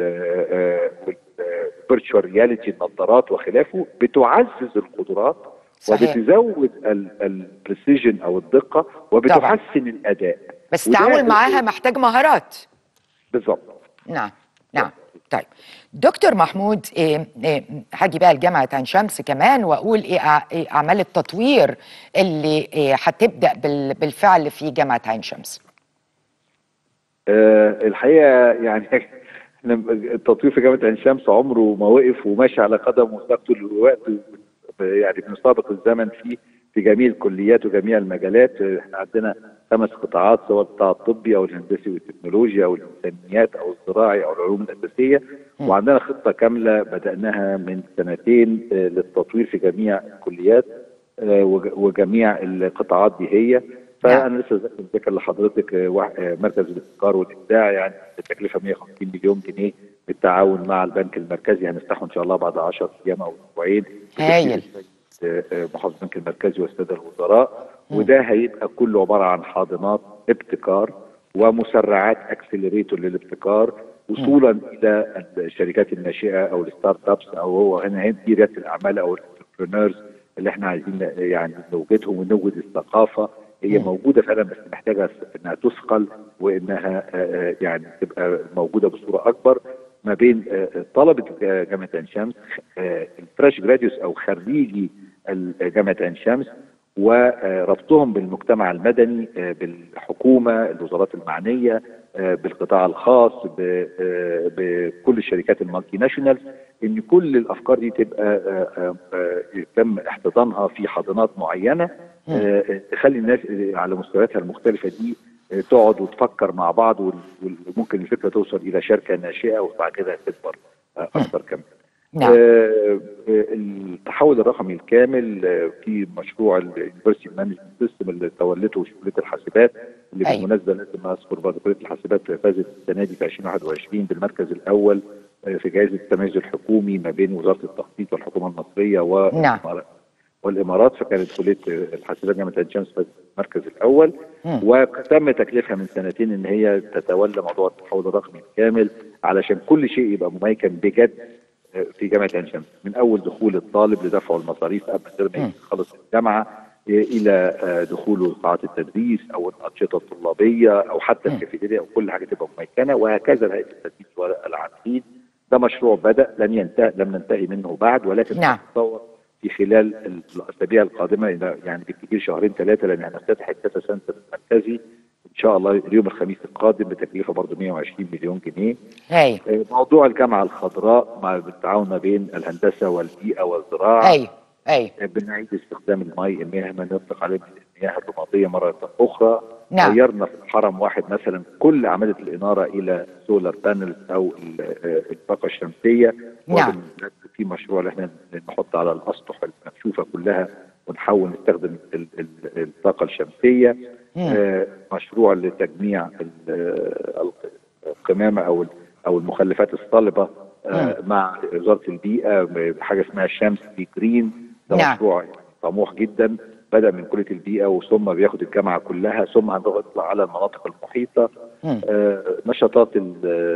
S4: والفيرتشوال رياليتي النظارات وخلافه بتعزز القدرات
S1: صحيح.
S4: وبتزود البريسيجن او الدقه وبتحسن الاداء
S1: بس
S4: وده-
S1: التعامل معاها محتاج مهارات
S4: بالظبط
S1: نعم نعم طيب دكتور محمود إيه إيه هاجي بقى لجامعة عين شمس كمان واقول ايه, أع- إيه اعمال التطوير اللي إيه هتبدا بال- بالفعل في جامعة عين شمس
S4: آه، الحقيقه يعني احنا التطوير في جامعه عين شمس عمره ما وقف وماشي على قدم وساق طول الوقت يعني بنسابق الزمن فيه في جميع الكليات وجميع المجالات آه، احنا عندنا خمس قطاعات سواء القطاع الطبي او الهندسي والتكنولوجيا او الانسانيات او الزراعي او العلوم الاساسيه وعندنا خطه كامله بداناها من سنتين آه، للتطوير في جميع الكليات آه، وج- وجميع القطاعات دي هي فانا لسه ذاكر لحضرتك آه، واحد- آه، مركز الابتكار والابداع يعني بتكلفه 150 مليون جنيه بالتعاون مع البنك المركزي هنفتحه ان شاء الله بعد 10 ايام او اسبوعين
S1: هايل.
S4: آه، آه، محافظ البنك المركزي والساده الوزراء وده هيبقى كله عباره عن حاضنات ابتكار ومسرعات اكسلريتور للابتكار وصولا الى الشركات الناشئه او الستارت ابس او هو هنا هنا دي رياده الاعمال او الانتربرينورز اللي احنا عايزين يعني نوجدهم ونوجد الثقافه هي موجوده فعلا بس محتاجه انها تثقل وانها آه، آه، يعني تبقى موجوده بصوره اكبر ما بين آه، طلبه آه، جامعه عين شمس آه، الفريش جراديوس او خريجي ال- جامعه عين شمس وربطهم بالمجتمع المدني آه، بالحكومه الوزارات المعنيه آه، بالقطاع الخاص ب- آه، بكل الشركات المالتي ناشونال ان كل الافكار دي تبقى آه، آه، آه، يتم احتضانها في حاضنات معينه آه، آه، تخلي الناس آه، على مستوياتها المختلفه دي آه، تقعد وتفكر مع بعض وال- وممكن الفكره توصل الى شركه ناشئه وبعد كده تكبر آه، اكثر كمان
S1: نعم.
S4: آه، آه، التحول الرقمي الكامل آه، في مشروع اليونيفرسيتي مانجمنت سيستم اللي تولته كليه الحاسبات اللي
S1: أيوة.
S4: بالمناسبه لازم اذكر برضه كليه الحاسبات فازت السنه دي في 2021 بالمركز الاول آه، في جائزه التميز الحكومي ما بين وزاره التخطيط والحكومه المصريه
S1: نعم.
S4: والإمارات- والامارات فكانت كليه الحاسبات جامعه عين شمس في المركز الاول وتم تكليفها من سنتين ان هي تتولى موضوع التحول الرقمي الكامل علشان كل شيء يبقى مميكن بجد في جامعه عين شمس من اول دخول الطالب لدفع المصاريف قبل ما يخلص الجامعه الى دخوله قاعات التدريس او الانشطه الطلابيه او حتى الكافيتيريا او كل حاجه تبقى مميكنه وهكذا هيئه التدريس والعاملين ده مشروع بدا لن ينتهي لم ننتهي منه بعد ولكن
S1: نعم.
S4: نتصور في خلال الاسابيع القادمه يعني بالكثير شهرين ثلاثه لان هنفتتح الداتا سنتر المركزي ان شاء الله اليوم الخميس القادم بتكلفه برضه 120 مليون جنيه
S1: هاي
S4: موضوع الجامعه الخضراء مع بالتعاون ما بين الهندسه والبيئه والزراعه
S1: ايوه ايوه
S4: بنعيد استخدام الماء المياه ما نطلق عليه المياه الرماديه مره اخرى
S1: نعم.
S4: غيرنا في الحرم واحد مثلا كل عمليه الاناره الى سولار بانلز او ال- الطاقه الشمسيه
S1: نعم.
S4: وبن- في مشروع اللي احنا نحط على الاسطح المكشوفه كلها ونحاول نستخدم ال- ال- الطاقه الشمسيه آه، مشروع لتجميع ال- القمامه او ال- او المخلفات الصلبه آه، مع وزاره البيئه بحاجه اسمها الشمس في جرين ده
S1: نعم.
S4: مشروع طموح جدا بدا من كليه البيئه وثم بياخد الجامعه كلها ثم هنطلع على المناطق المحيطه آه، نشاطات ال-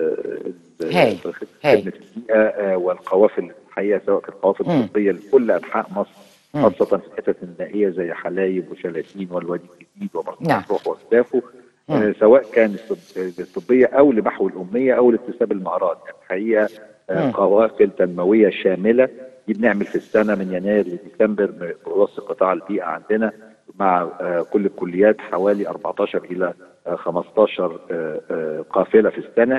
S4: ال-
S1: هاي. هاي.
S4: خدمه البيئه آه، والقوافل الحقيقه سواء كانت قوافل
S1: مم.
S4: طبيه لكل انحاء مصر خاصه في الحتت النائيه زي حلايب وشلاتين والوادي الجديد ومرسى
S1: نعم.
S4: مطروح واخلافه آه، سواء كان الطب- الطبيه او لمحو الاميه او لاكتساب المهارات يعني الحقيقه آه،
S1: مم.
S4: قوافل تنمويه شامله دي بنعمل في السنه من يناير لديسمبر بوسط قطاع البيئه عندنا مع آه، كل الكليات حوالي 14 الى آه، 15 آه، آه، قافله في السنه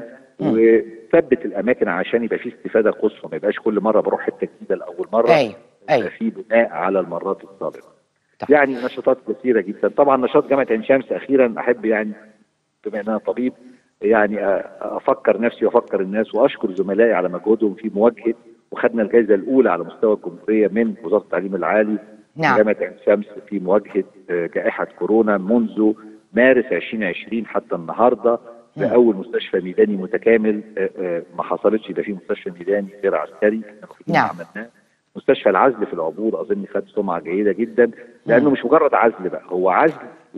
S4: وثبت الاماكن عشان يبقى في استفاده قصوى ما يبقاش كل مره بروح حته جديده لاول مره
S1: أيوة، أيوة.
S4: يبقى في بناء على المرات السابقه
S1: طب.
S4: يعني نشاطات كثيره جدا طبعا نشاط جامعه عين شمس اخيرا احب يعني بما ان انا طبيب يعني أ- افكر نفسي وافكر الناس واشكر زملائي على مجهودهم في مواجهه وخدنا الجائزه الاولى على مستوى الجمهوريه من وزاره التعليم العالي
S1: نعم.
S4: جامعه عين شمس في مواجهه آه، جائحه كورونا منذ مارس 2020 حتى النهارده باول مستشفى ميداني متكامل آه، آه، ما حصلتش ده في مستشفى ميداني غير عسكري احنا كلنا
S1: نعم.
S4: عملناه مستشفى العزل في العبور اظن خد سمعه جيده جدا لانه مش مجرد عزل بقى هو عزل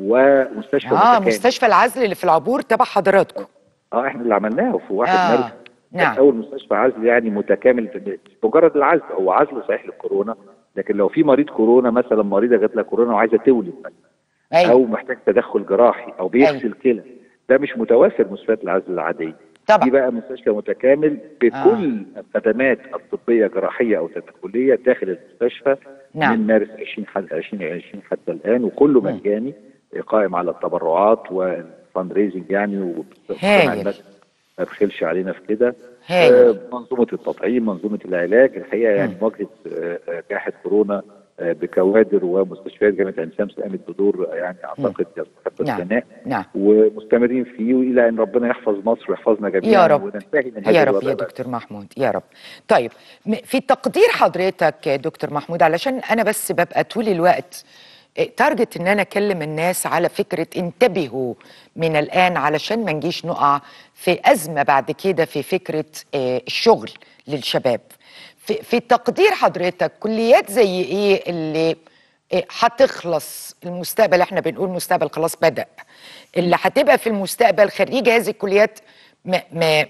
S4: ومستشفى
S1: اه
S4: متكامل.
S1: مستشفى العزل اللي في العبور تبع حضراتكم
S4: اه احنا اللي عملناه في واحد
S1: آه،
S4: مارس
S1: نعم.
S4: كان اول مستشفى عزل يعني متكامل في- مش مجرد العزل هو عزل صحيح للكورونا لكن لو في مريض كورونا مثلا مريضه جات لها كورونا وعايزه تولد مثلا
S1: ايوه
S4: او محتاج تدخل جراحي او بيغسل كلى ده مش متوافر في مستشفيات العزل العاديه
S1: طبعا.
S4: دي بقى مستشفى متكامل بكل الخدمات الطبيه جراحيه او تدخليه داخل المستشفى
S1: نعم.
S4: من مارس 20 حتى 2020 حتى الان وكله مجاني قائم على التبرعات والفند ريزنج يعني
S1: هايل.
S4: ومجتمع الناس ما بخلش علينا في كده
S1: هايل.
S4: آه، منظومه التطعيم منظومه العلاج الحقيقه يعني مواجهه آه، آه، جائحه كورونا آه، بكوادر ومستشفيات جامعه عين شمس قامت بدور آه، يعني اعتقد يستحق
S1: نعم.
S4: الثناء
S1: نعم
S4: ومستمرين فيه والى ان ربنا يحفظ مصر ويحفظنا جميعا
S1: يا رب
S4: وننتهي من هذا
S1: يا رب يا
S4: الوباء.
S1: دكتور محمود يا رب طيب م- في تقدير حضرتك يا دكتور محمود علشان انا بس ببقى طول الوقت إيه، تارجت ان انا اكلم الناس على فكره انتبهوا من الان علشان ما نجيش نقع في ازمه بعد كده في فكره آه، الشغل للشباب في, في تقدير حضرتك كليات زي ايه اللي إيه، هتخلص المستقبل احنا بنقول مستقبل خلاص بدأ اللي هتبقى في المستقبل خريج هذه الكليات ما, ما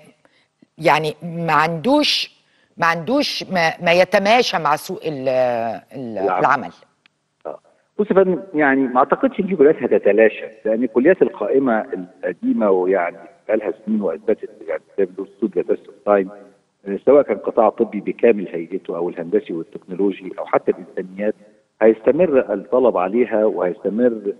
S1: يعني ما عندوش ما عندوش ما, ما يتماشى مع سوق ال- ال-
S4: العمل.
S1: العمل
S4: آه. بص يا فندم يعني ما اعتقدش ان في كليات هتتلاشى لان الكليات القائمه القديمه ويعني بقى لها سنين واثبتت يعني زي ما بنقول ستوديو تيست تايم سواء كان قطاع طبي بكامل هيئته او الهندسي والتكنولوجي او حتى الانسانيات هيستمر الطلب عليها وهيستمر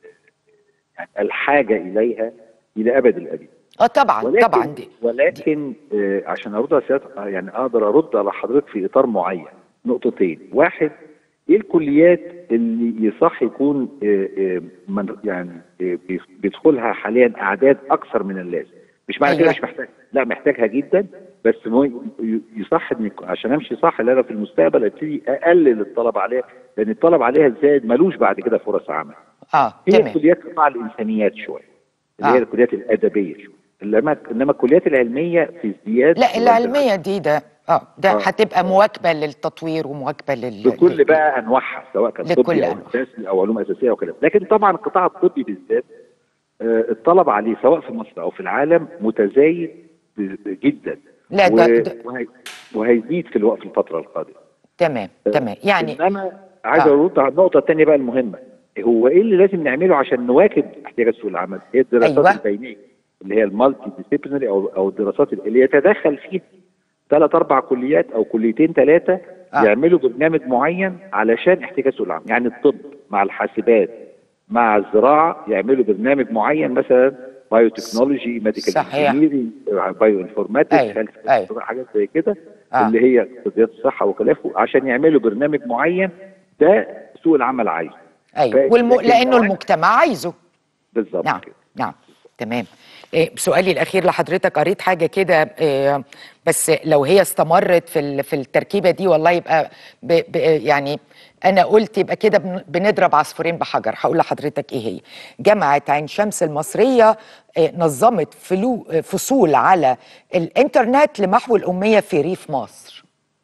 S4: يعني الحاجه اليها الى ابد الابد
S1: اه طبعا
S4: ولكن
S1: طبعا دي
S4: ولكن آه عشان ارد على سيادتك آه، يعني اقدر ارد على حضرتك في اطار معين نقطتين واحد ايه الكليات اللي يصح يكون آه آه من يعني آه بيف- بيدخلها حاليا اعداد اكثر من اللازم مش معنى كده
S1: أيوة.
S4: مش محتاج لا محتاجها جدا بس مو ي- يصح ان يكون- عشان امشي صح ان انا في المستقبل ابتدي اقلل الطلب عليها لان الطلب عليها زاد ملوش بعد كده فرص عمل
S1: اه
S4: هي
S1: تمام
S4: الكليات قطاع الانسانيات شويه اللي
S1: آه.
S4: هي الكليات الادبيه شويه انما انما الكليات العلميه في ازدياد
S1: لا العلميه دي ده اه ده
S4: آه.
S1: هتبقى مواكبه للتطوير ومواكبه لل
S4: بكل
S1: لل-
S4: بقى انواعها سواء كان
S1: لكل
S4: طبي او
S1: أنواع.
S4: اساسي او علوم اساسيه او كده لكن طبعا القطاع الطبي بالذات آه، الطلب عليه سواء في مصر او في العالم متزايد ب- ب- جدا
S1: لا
S4: و-
S1: ده, ده
S4: وهي- وهيزيد في الوقت في الفتره القادمه
S1: تمام تمام يعني
S4: انما عايز
S1: آه.
S4: ارد على النقطه الثانيه بقى المهمه هو ايه اللي لازم نعمله عشان نواكب احتياجات سوق العمل هي الدراسات
S1: أيوة.
S4: البينيه اللي هي المالتي ديسيبلينري او او الدراسات اللي يتدخل فيها ثلاث اربع كليات او كليتين ثلاثه
S1: آه.
S4: يعملوا برنامج معين علشان احتياجات سوق العمل يعني الطب مع الحاسبات مع الزراعه يعملوا برنامج معين مثلا بايو تكنولوجي ميديكال
S1: صحيح.
S4: بايو انفورماتكس
S1: أيوة. أيوة.
S4: حاجات زي كده
S1: آه.
S4: اللي هي اقتصاديات الصحه وخلافه عشان يعملوا برنامج معين ده سوق العمل عايزه
S1: ايوه
S4: ف-
S1: والم...
S4: لكن
S1: لانه
S4: مواد-
S1: المجتمع عايزه
S4: بالظبط
S1: نعم
S4: كده
S1: نعم تمام إيه سؤالي الاخير لحضرتك قريت حاجه كده إيه بس لو هي استمرت في ال- في التركيبه دي والله يبقى ب ب يعني انا قلت يبقى كده بن- بنضرب عصفورين بحجر هقول لحضرتك ايه هي جامعه عين شمس المصريه إيه نظمت فلو فصول على الانترنت لمحو الاميه في ريف مصر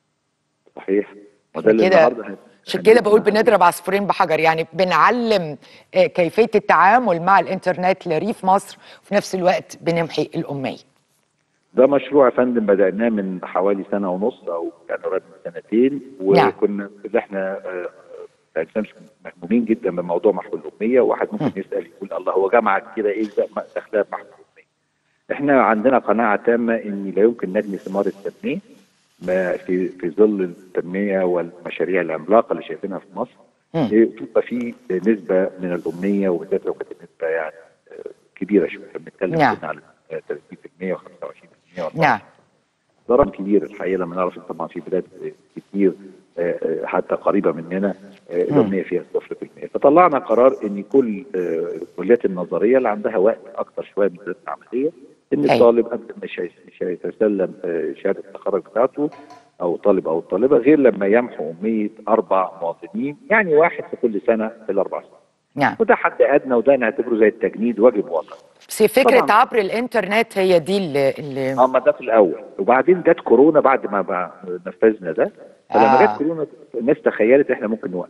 S4: صحيح وده اللي
S1: كده
S4: النهارده هن-
S1: عشان كده بقول بنضرب عصفورين بحجر يعني بنعلم آه، كيفيه التعامل مع الانترنت لريف مصر وفي نفس الوقت بنمحي الاميه
S4: ده مشروع يا فندم بدأناه من حوالي سنة ونص أو كان قريب من سنتين
S1: نعم.
S4: وكنا اللي احنا آه، آه، شمس مهمومين جدا بموضوع محو الأمية وواحد ممكن يسأل يقول الله هو جامعة كده إيه ده ما- دخلها بمحو الأمية احنا عندنا قناعة تامة إن لا يمكن نبني ثمار التنمية ما في في ظل التنمية والمشاريع العملاقة اللي شايفينها في مصر
S1: مم.
S4: إيه، تبقى في نسبة من الأمية وبالذات لو كانت النسبة يعني آه، كبيرة شوية بنتكلم
S1: نعم.
S4: كنا على آه، 30% و25%
S1: نعم
S4: ده رقم كبير الحقيقه لما نعرف إن طبعا في بلاد كتير آه، آه، حتى قريبه مننا آه، الامنيه فيها 0% فطلعنا قرار ان كل آه، الكليات النظريه اللي عندها وقت اكتر شويه من الكليات العمليه ان
S1: أيوة.
S4: الطالب قبل ما يش- يش- يتسلم آه، شهاده التخرج بتاعته او الطالب او الطالبه غير لما يمحو اميه اربع مواطنين يعني واحد في كل سنه في الاربع سنين
S1: نعم
S4: وده حد ادنى وده نعتبره زي التجنيد واجب وطني
S1: بس هي فكره
S4: طبعاً.
S1: عبر الانترنت هي دي اللي, اللي
S4: اما ده في الاول وبعدين جت كورونا بعد ما بقى نفذنا ده فلما
S1: آه.
S4: جت كورونا الناس تخيلت احنا ممكن نوقف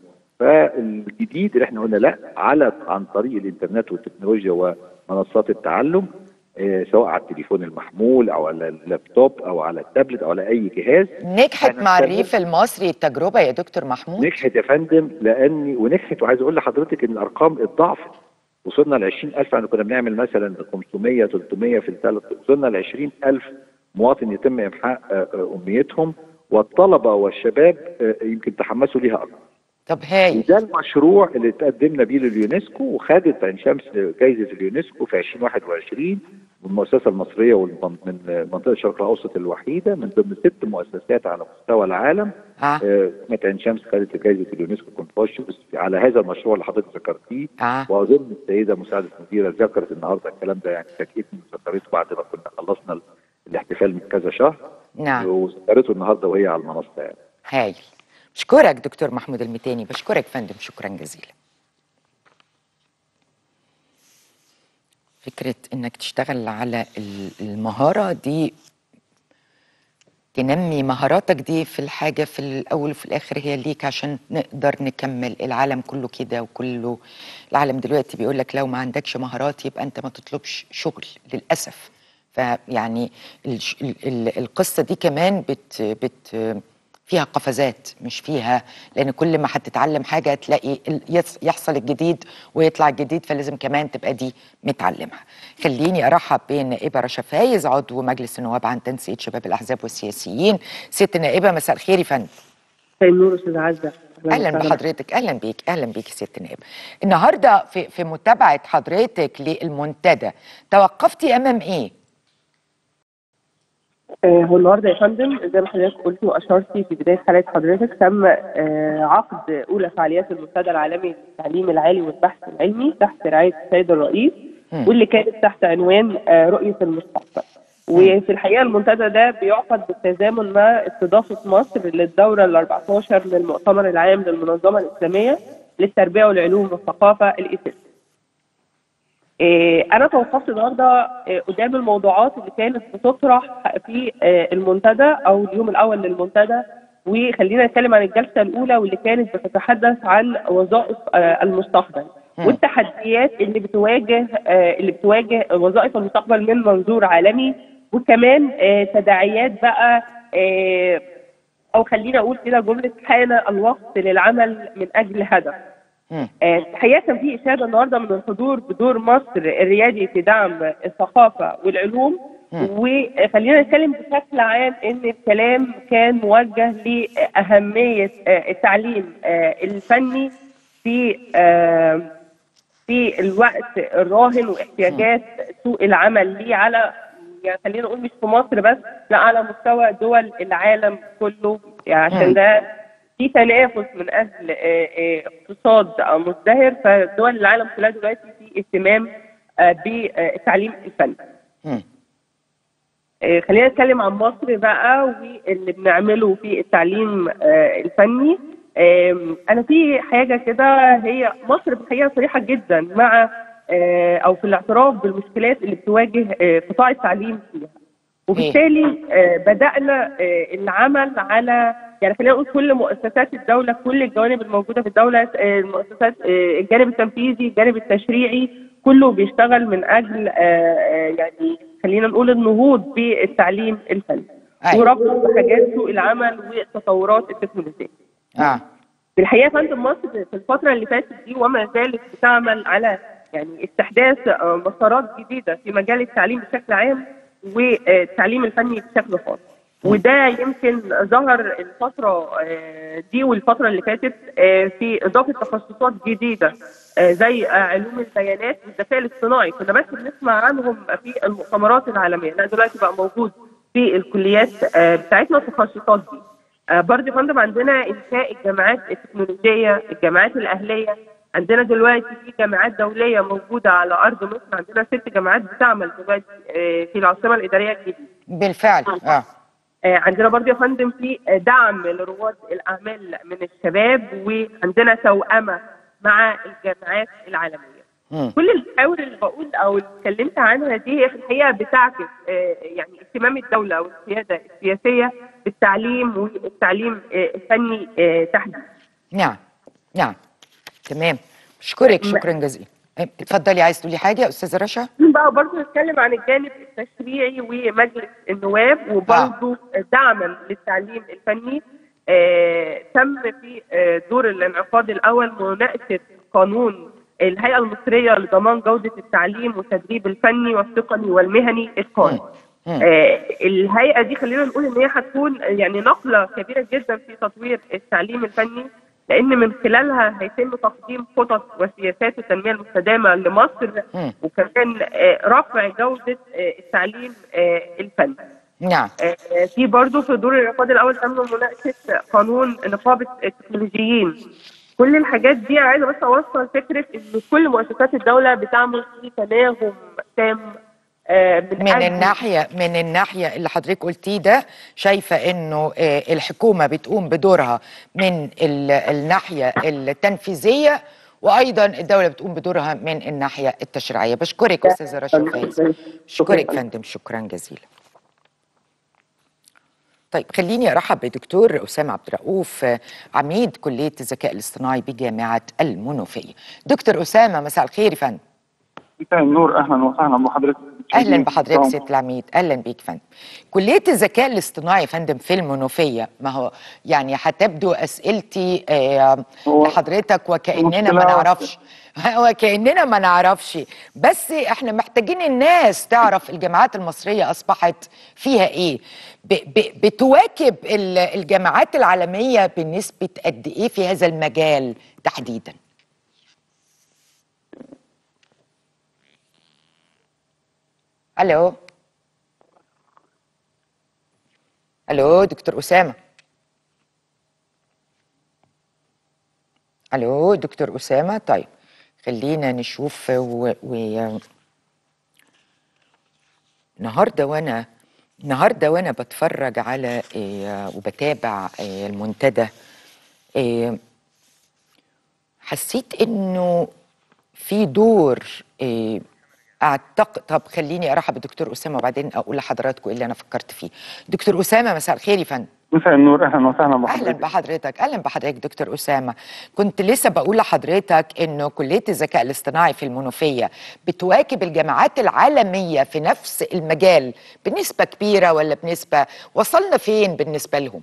S4: فالجديد اللي احنا قلنا لا على عن طريق الانترنت والتكنولوجيا ومنصات التعلم آه، سواء على التليفون المحمول او على اللابتوب او على التابلت او على اي جهاز
S1: نجحت
S4: إحنا
S1: مع
S4: نستخدم-
S1: الريف المصري التجربه يا دكتور محمود
S4: نجحت يا فندم لاني ونجحت وعايز اقول لحضرتك ان الارقام اتضاعفت وصلنا ل 20000 يعني كنا بنعمل مثلا 500 300 في الثلاث وصلنا ل 20000 مواطن يتم امحاء آه، آه، امنيتهم والطلبه والشباب آه، يمكن تحمسوا ليها اكثر
S1: طب هاي
S4: وده المشروع اللي تقدمنا بيه لليونسكو وخدت عين شمس جائزه اليونسكو في 2021 والمؤسسه المصريه والمن- من منطقه الشرق الاوسط الوحيده من ضمن ست مؤسسات على مستوى العالم
S1: اه
S4: آه، جامعه عين شمس خدت جائزه اليونسكو كونفوشيوس على هذا المشروع اللي حضرتك ذكرتيه
S1: اه
S4: واظن السيده مساعده المديره ذكرت النهارده الكلام ده يعني فاجئتني وذكرته بعد ما كنا خلصنا ال- الاحتفال من كذا شهر
S1: نعم
S4: وذكرته النهارده وهي على المنصه يعني
S1: هايل بشكرك دكتور محمود المتاني بشكرك فندم شكرا جزيلا فكرة انك تشتغل على ال- المهارة دي تنمي مهاراتك دي في الحاجة في الأول وفي الآخر هي ليك عشان نقدر نكمل العالم كله كده وكله العالم دلوقتي بيقول لك لو ما عندكش مهارات يبقى أنت ما تطلبش شغل للأسف فيعني الش- ال- ال- القصة دي كمان بت بت فيها قفزات مش فيها لان كل ما هتتعلم حاجه تلاقي ال- يص- يحصل الجديد ويطلع الجديد فلازم كمان تبقى دي متعلمها. خليني ارحب بالنائبه رشا فايز عضو مجلس النواب عن تنسيق شباب الاحزاب والسياسيين. ست نائبه مساء الخير يا فندم.
S5: مساء النور استاذ عزه
S1: اهلا
S5: وسهلا.
S1: بحضرتك اهلا بيك اهلا بيك يا ست نائبه. النهارده في في متابعه حضرتك للمنتدى توقفتي امام ايه؟
S5: آه، هو النهارده يا فندم زي ما حضرتك قلت واشرتي في بدايه حلقه حضرتك تم آه، عقد اولى فعاليات المنتدى العالمي للتعليم العالي والبحث العلمي تحت رعايه السيد الرئيس
S1: مم.
S5: واللي كانت تحت عنوان آه، رؤيه المستقبل. وفي الحقيقه المنتدى ده بيعقد بالتزامن مع استضافه مصر للدوره ال 14 للمؤتمر العام للمنظمه الاسلاميه للتربيه والعلوم والثقافه الايثيوبيه. آه، انا توقفت النهارده آه، قدام الموضوعات اللي كانت بتطرح في آه، المنتدى او اليوم الاول للمنتدى وخلينا نتكلم عن الجلسه الاولى واللي كانت بتتحدث عن وظائف آه، المستقبل والتحديات اللي بتواجه آه، اللي بتواجه وظائف المستقبل من منظور عالمي وكمان آه، تداعيات بقى آه، او خلينا اقول كده جمله حان الوقت للعمل من اجل هدف
S1: مم.
S5: آه، الحقيقه كان في اشاده النهارده من الحضور بدور مصر الريادي في دعم الثقافه والعلوم وخلينا نتكلم بشكل عام ان الكلام كان موجه لاهميه آه، التعليم آه، الفني في آه، في الوقت الراهن واحتياجات سوق العمل ليه على يعني خلينا نقول مش في مصر بس لا على مستوى دول العالم كله يعني
S1: مم.
S5: عشان ده في تنافس من اجل آه، آه، اقتصاد آه، مزدهر فدول العالم كلها دلوقتي في اهتمام آه، بالتعليم الفني.
S1: مم.
S5: آه، خلينا نتكلم عن مصر بقى واللي بنعمله في التعليم آه، الفني آم، انا في حاجه كده هي مصر الحقيقه صريحه جدا مع آه، او في الاعتراف بالمشكلات اللي بتواجه آه، قطاع التعليم فيها وبالتالي آه، بدانا آه، العمل على يعني خلينا نقول كل مؤسسات الدوله كل الجوانب الموجوده في الدوله آه، المؤسسات آه، الجانب التنفيذي الجانب التشريعي كله بيشتغل من اجل آه، آه، يعني خلينا نقول النهوض بالتعليم الفني
S1: أيوة.
S5: وربط بحاجات سوق العمل والتطورات التكنولوجيه
S1: اه
S5: في الحقيقه يا فندم مصر في الفتره اللي فاتت دي وما زالت بتعمل على يعني استحداث آه، مسارات جديده في مجال التعليم بشكل عام والتعليم الفني بشكل خاص وده يمكن ظهر الفتره آه، دي والفتره اللي فاتت آه، في اضافه تخصصات جديده آه، زي آه، علوم البيانات والذكاء الاصطناعي كنا بس بنسمع عنهم في المؤتمرات العالميه لا دلوقتي بقى موجود في الكليات آه، بتاعتنا التخصصات دي آه، برضه يا فندم عندنا انشاء الجامعات التكنولوجيه الجامعات الاهليه عندنا دلوقتي في جامعات دوليه موجوده على ارض مصر عندنا ست جامعات بتعمل دلوقتي آه، في العاصمه الاداريه الجديده
S1: بالفعل اه
S5: آه، عندنا برضه يا فندم في آه، دعم لرواد الاعمال من الشباب وعندنا توأمه مع الجامعات العالميه
S1: مم.
S5: كل المحاور اللي بقول او اللي اتكلمت عنها دي هي في الحقيقه بتعكس آه، يعني اهتمام الدوله او السياده السياسيه بالتعليم والتعليم آه، الفني آه، تحديدا.
S1: نعم نعم تمام بشكرك شكرا جزيلا إيه، اتفضلي عايز تقولي حاجه يا استاذه رشا
S5: بقى برضه نتكلم عن الجانب التشريعي ومجلس النواب وبرضه دعما للتعليم الفني آه تم في آه دور الانعقاد الاول مناقشه قانون الهيئه المصريه لضمان جوده التعليم والتدريب الفني والتقني والمهني اتقان.
S1: مم.
S5: آه الهيئه دي خلينا نقول ان هي هتكون يعني نقله كبيره جدا في تطوير التعليم الفني لان من خلالها هيتم تقديم خطط وسياسات التنميه المستدامه لمصر
S1: مم.
S5: وكمان آه، رفع جوده آه، التعليم آه، الفني.
S1: نعم
S5: آه، في برضه في دور الانعقاد الاول تم مناقشه قانون نقابه التكنولوجيين. كل الحاجات دي عايزه بس اوصل فكره ان كل مؤسسات الدوله بتعمل في تناغم تام آه، من,
S1: من
S5: أجل
S1: الناحيه من الناحيه اللي حضرتك قلتيه ده شايفه انه آه، الحكومه بتقوم بدورها من ال- الناحيه التنفيذيه وايضا الدوله بتقوم بدورها من الناحيه التشريعيه بشكرك استاذه رشا فايز بشكرك فندم شكرا جزيلا طيب خليني ارحب بدكتور اسامه عبد الرؤوف آه، عميد كليه الذكاء الاصطناعي بجامعه المنوفيه دكتور اسامه مساء الخير يا فندم
S6: مساء النور اهلا وسهلا بحضرتك
S1: اهلا بحضرتك سياده العميد اهلا بيك فندم كليه الذكاء الاصطناعي يا فندم في المنوفيه ما هو يعني هتبدو اسئلتي آه،
S6: هو
S1: لحضرتك وكاننا ما
S6: المشكلة-
S1: نعرفش وكاننا ما نعرفش بس احنا محتاجين الناس تعرف الجامعات المصريه اصبحت فيها ايه ب ب بتواكب ال- الجامعات العالميه بنسبه قد ايه في هذا المجال تحديدا الو الو دكتور اسامه الو دكتور اسامه طيب خلينا نشوف و... و... النهارده وانا النهارده وانا بتفرج على إيه وبتابع إيه المنتدى إيه حسيت انه في دور إيه اعتقد طب خليني ارحب بالدكتور اسامه وبعدين اقول لحضراتكم ايه اللي انا فكرت فيه دكتور اسامه مساء الخير يا فندم
S6: مساء النور اهلا وسهلا
S1: اهلا
S6: بحضرتك
S1: بحضرتك اهلا بحضرتك دكتور اسامه كنت لسه بقول لحضرتك انه كليه الذكاء الاصطناعي في المنوفيه بتواكب الجامعات العالميه في نفس المجال بنسبه كبيره ولا بنسبه وصلنا فين بالنسبه لهم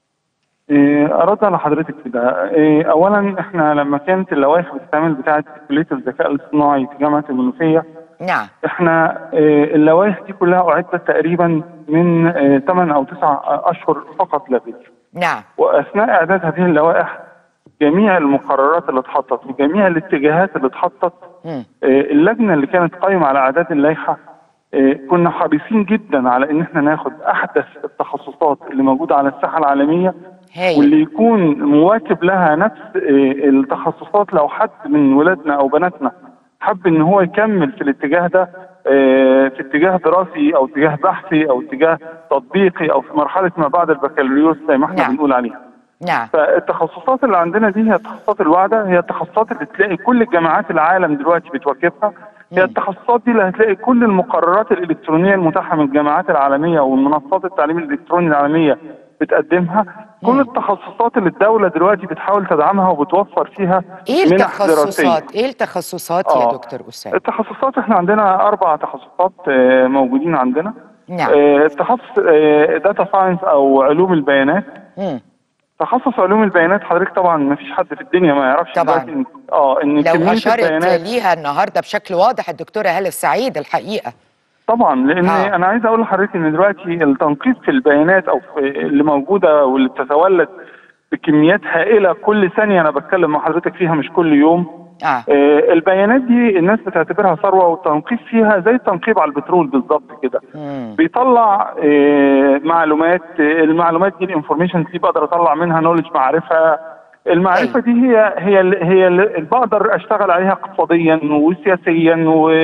S6: إيه، ارد على حضرتك في ده إيه، اولا احنا لما كانت اللوائح بتتعمل بتاعه كليه الذكاء الاصطناعي في جامعه المنوفيه
S1: نعم
S6: احنا إيه، اللوائح دي كلها اعدت تقريبا من 8 او 9 اشهر فقط لا غير
S1: نعم
S6: واثناء اعداد هذه اللوائح جميع المقررات اللي اتحطت وجميع الاتجاهات اللي اتحطت
S1: مم.
S6: آه، اللجنه اللي كانت قايمه على اعداد اللائحه آه، كنا حريصين جدا على ان احنا ناخد احدث التخصصات اللي موجوده على الساحه العالميه
S1: هايل.
S6: واللي يكون مواكب لها نفس آه، التخصصات لو حد من ولادنا او بناتنا حب ان هو يكمل في الاتجاه ده آه، في اتجاه دراسي او اتجاه بحثي او اتجاه تطبيقي او في مرحله ما بعد البكالوريوس زي ما احنا
S1: نعم.
S6: بنقول عليها
S1: نعم
S6: فالتخصصات اللي عندنا دي هي التخصصات الواعده هي التخصصات اللي تلاقي كل جامعات العالم دلوقتي بتواكبها هي التخصصات دي اللي هتلاقي كل المقررات الالكترونيه المتاحه من الجامعات العالميه والمنصات التعليم الالكتروني العالميه بتقدمها كل التخصصات اللي الدوله دلوقتي بتحاول تدعمها وبتوفر فيها
S1: ايه
S6: منح دراسيه
S1: التخصصات ايه التخصصات يا
S6: آه.
S1: دكتور اسامه
S6: التخصصات احنا عندنا اربع تخصصات آه، موجودين عندنا
S1: نعم.
S6: آه، التخصص داتا ساينس او علوم البيانات
S1: مم.
S6: تخصص علوم البيانات حضرتك طبعا ما فيش حد في الدنيا ما يعرفش
S1: طبعاً.
S6: دلوقتي إن- اه ان
S1: لو
S6: كميه
S1: اشارت
S6: البيانات
S1: ليها النهارده بشكل واضح الدكتوره هاله السعيد الحقيقه
S6: طبعا لان
S1: آه.
S6: انا عايز اقول لحضرتك ان دلوقتي التنقيب في البيانات او في اللي موجوده واللي بتتولد بكميات هائله كل ثانيه انا بتكلم مع حضرتك فيها مش كل يوم
S1: اه
S6: آه البيانات دي الناس بتعتبرها ثروه والتنقيب فيها زي التنقيب على البترول بالظبط كده
S1: مم.
S6: بيطلع آه، معلومات آه، المعلومات دي الانفورميشن دي بقدر اطلع منها نولج معرفه المعرفه دي هي هي ال- هي اللي بقدر اشتغل عليها اقتصاديا وسياسيا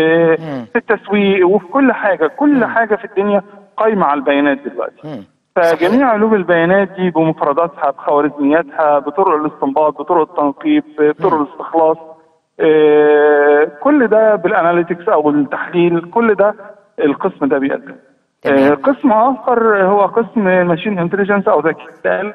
S6: وفي التسويق وفي كل حاجه كل حاجه في الدنيا قايمه على البيانات دلوقتي
S1: مم.
S6: فجميع علوم البيانات دي بمفرداتها بخوارزمياتها بطرق الاستنباط بطرق التنقيب بطرق الاستخلاص آه، كل ده بالاناليتكس او التحليل كل ده القسم ده بيقدم
S1: تمام.
S6: آه، قسم اخر هو قسم ماشين انتليجنس او ذكاء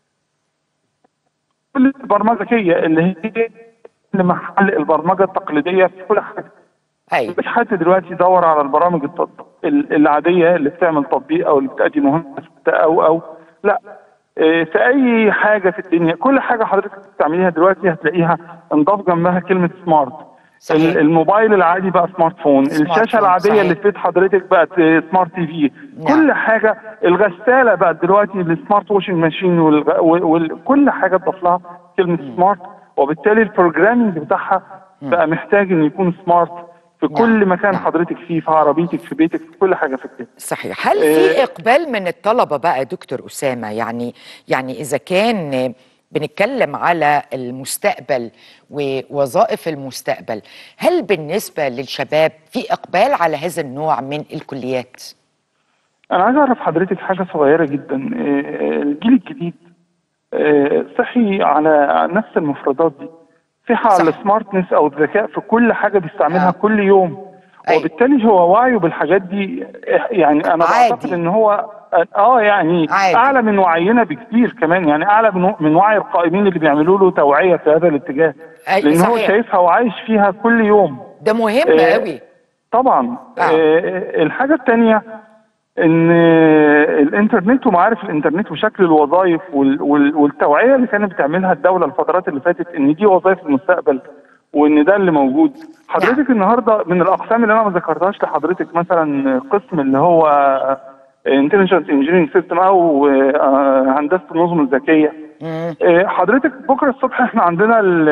S6: كل البرمجه الذكيه اللي هي محل البرمجه التقليديه في كل حاجه
S1: ايوه
S6: مفيش حد دلوقتي يدور على البرامج التطبيق ال- العاديه اللي بتعمل تطبيق او اللي بتأدي مهمه او او لا إيه، في اي حاجه في الدنيا كل حاجه حضرتك بتعمليها دلوقتي هتلاقيها انضاف جنبها كلمه سمارت
S1: صحيح.
S6: ال- الموبايل العادي بقى سمارت فون
S1: سمارت
S6: الشاشه
S1: فون،
S6: العاديه
S1: صحيح.
S6: اللي في بيت حضرتك بقت آه، سمارت تي في
S1: نعم.
S6: كل حاجه الغساله بقت دلوقتي السمارت واشنج ماشين والغ... وال... وكل حاجه تضاف لها كلمه سمارت وبالتالي البروجرامينج بتاعها بقى محتاج انه يكون سمارت في
S1: نعم.
S6: كل مكان
S1: نعم.
S6: حضرتك فيه في عربيتك في بيتك في كل حاجه في الدنيا
S1: صحيح هل في
S6: إيه.
S1: اقبال من الطلبه بقى يا دكتور اسامه يعني يعني اذا كان بنتكلم على المستقبل ووظائف المستقبل هل بالنسبه للشباب في اقبال على هذا النوع من الكليات
S6: انا عايز اعرف حضرتك حاجه صغيره جدا آه، الجيل الجديد آه، صحي على نفس المفردات دي صحي على
S1: صح.
S6: السمارتنس او الذكاء في كل حاجه بيستعملها
S1: آه.
S6: كل يوم
S1: أيوة.
S6: وبالتالي هو وعيه بالحاجات دي آه، يعني انا
S1: عادي.
S6: بعتقد ان هو اه يعني
S1: عادي.
S6: اعلى من وعينا بكتير كمان يعني اعلى من من وعي القائمين اللي بيعملوا له توعيه في هذا الاتجاه
S1: أي،
S6: لان هو
S1: صحيح.
S6: شايفها وعايش فيها كل يوم
S1: ده مهم
S6: إيه.
S1: قوي
S6: طبعا
S1: آه.
S6: آه. الحاجه الثانيه ان آه، الانترنت ومعارف الانترنت وشكل الوظائف وال- وال- والتوعيه اللي كانت بتعملها الدوله الفترات اللي فاتت ان دي وظائف المستقبل وان ده اللي موجود حضرتك النهارده من الاقسام اللي انا ما ذكرتهاش لحضرتك مثلا قسم اللي هو انتليجنت انجينيرنج سيستم او آه، هندسه النظم الذكيه
S1: مم.
S6: آه، حضرتك بكره الصبح احنا عندنا ال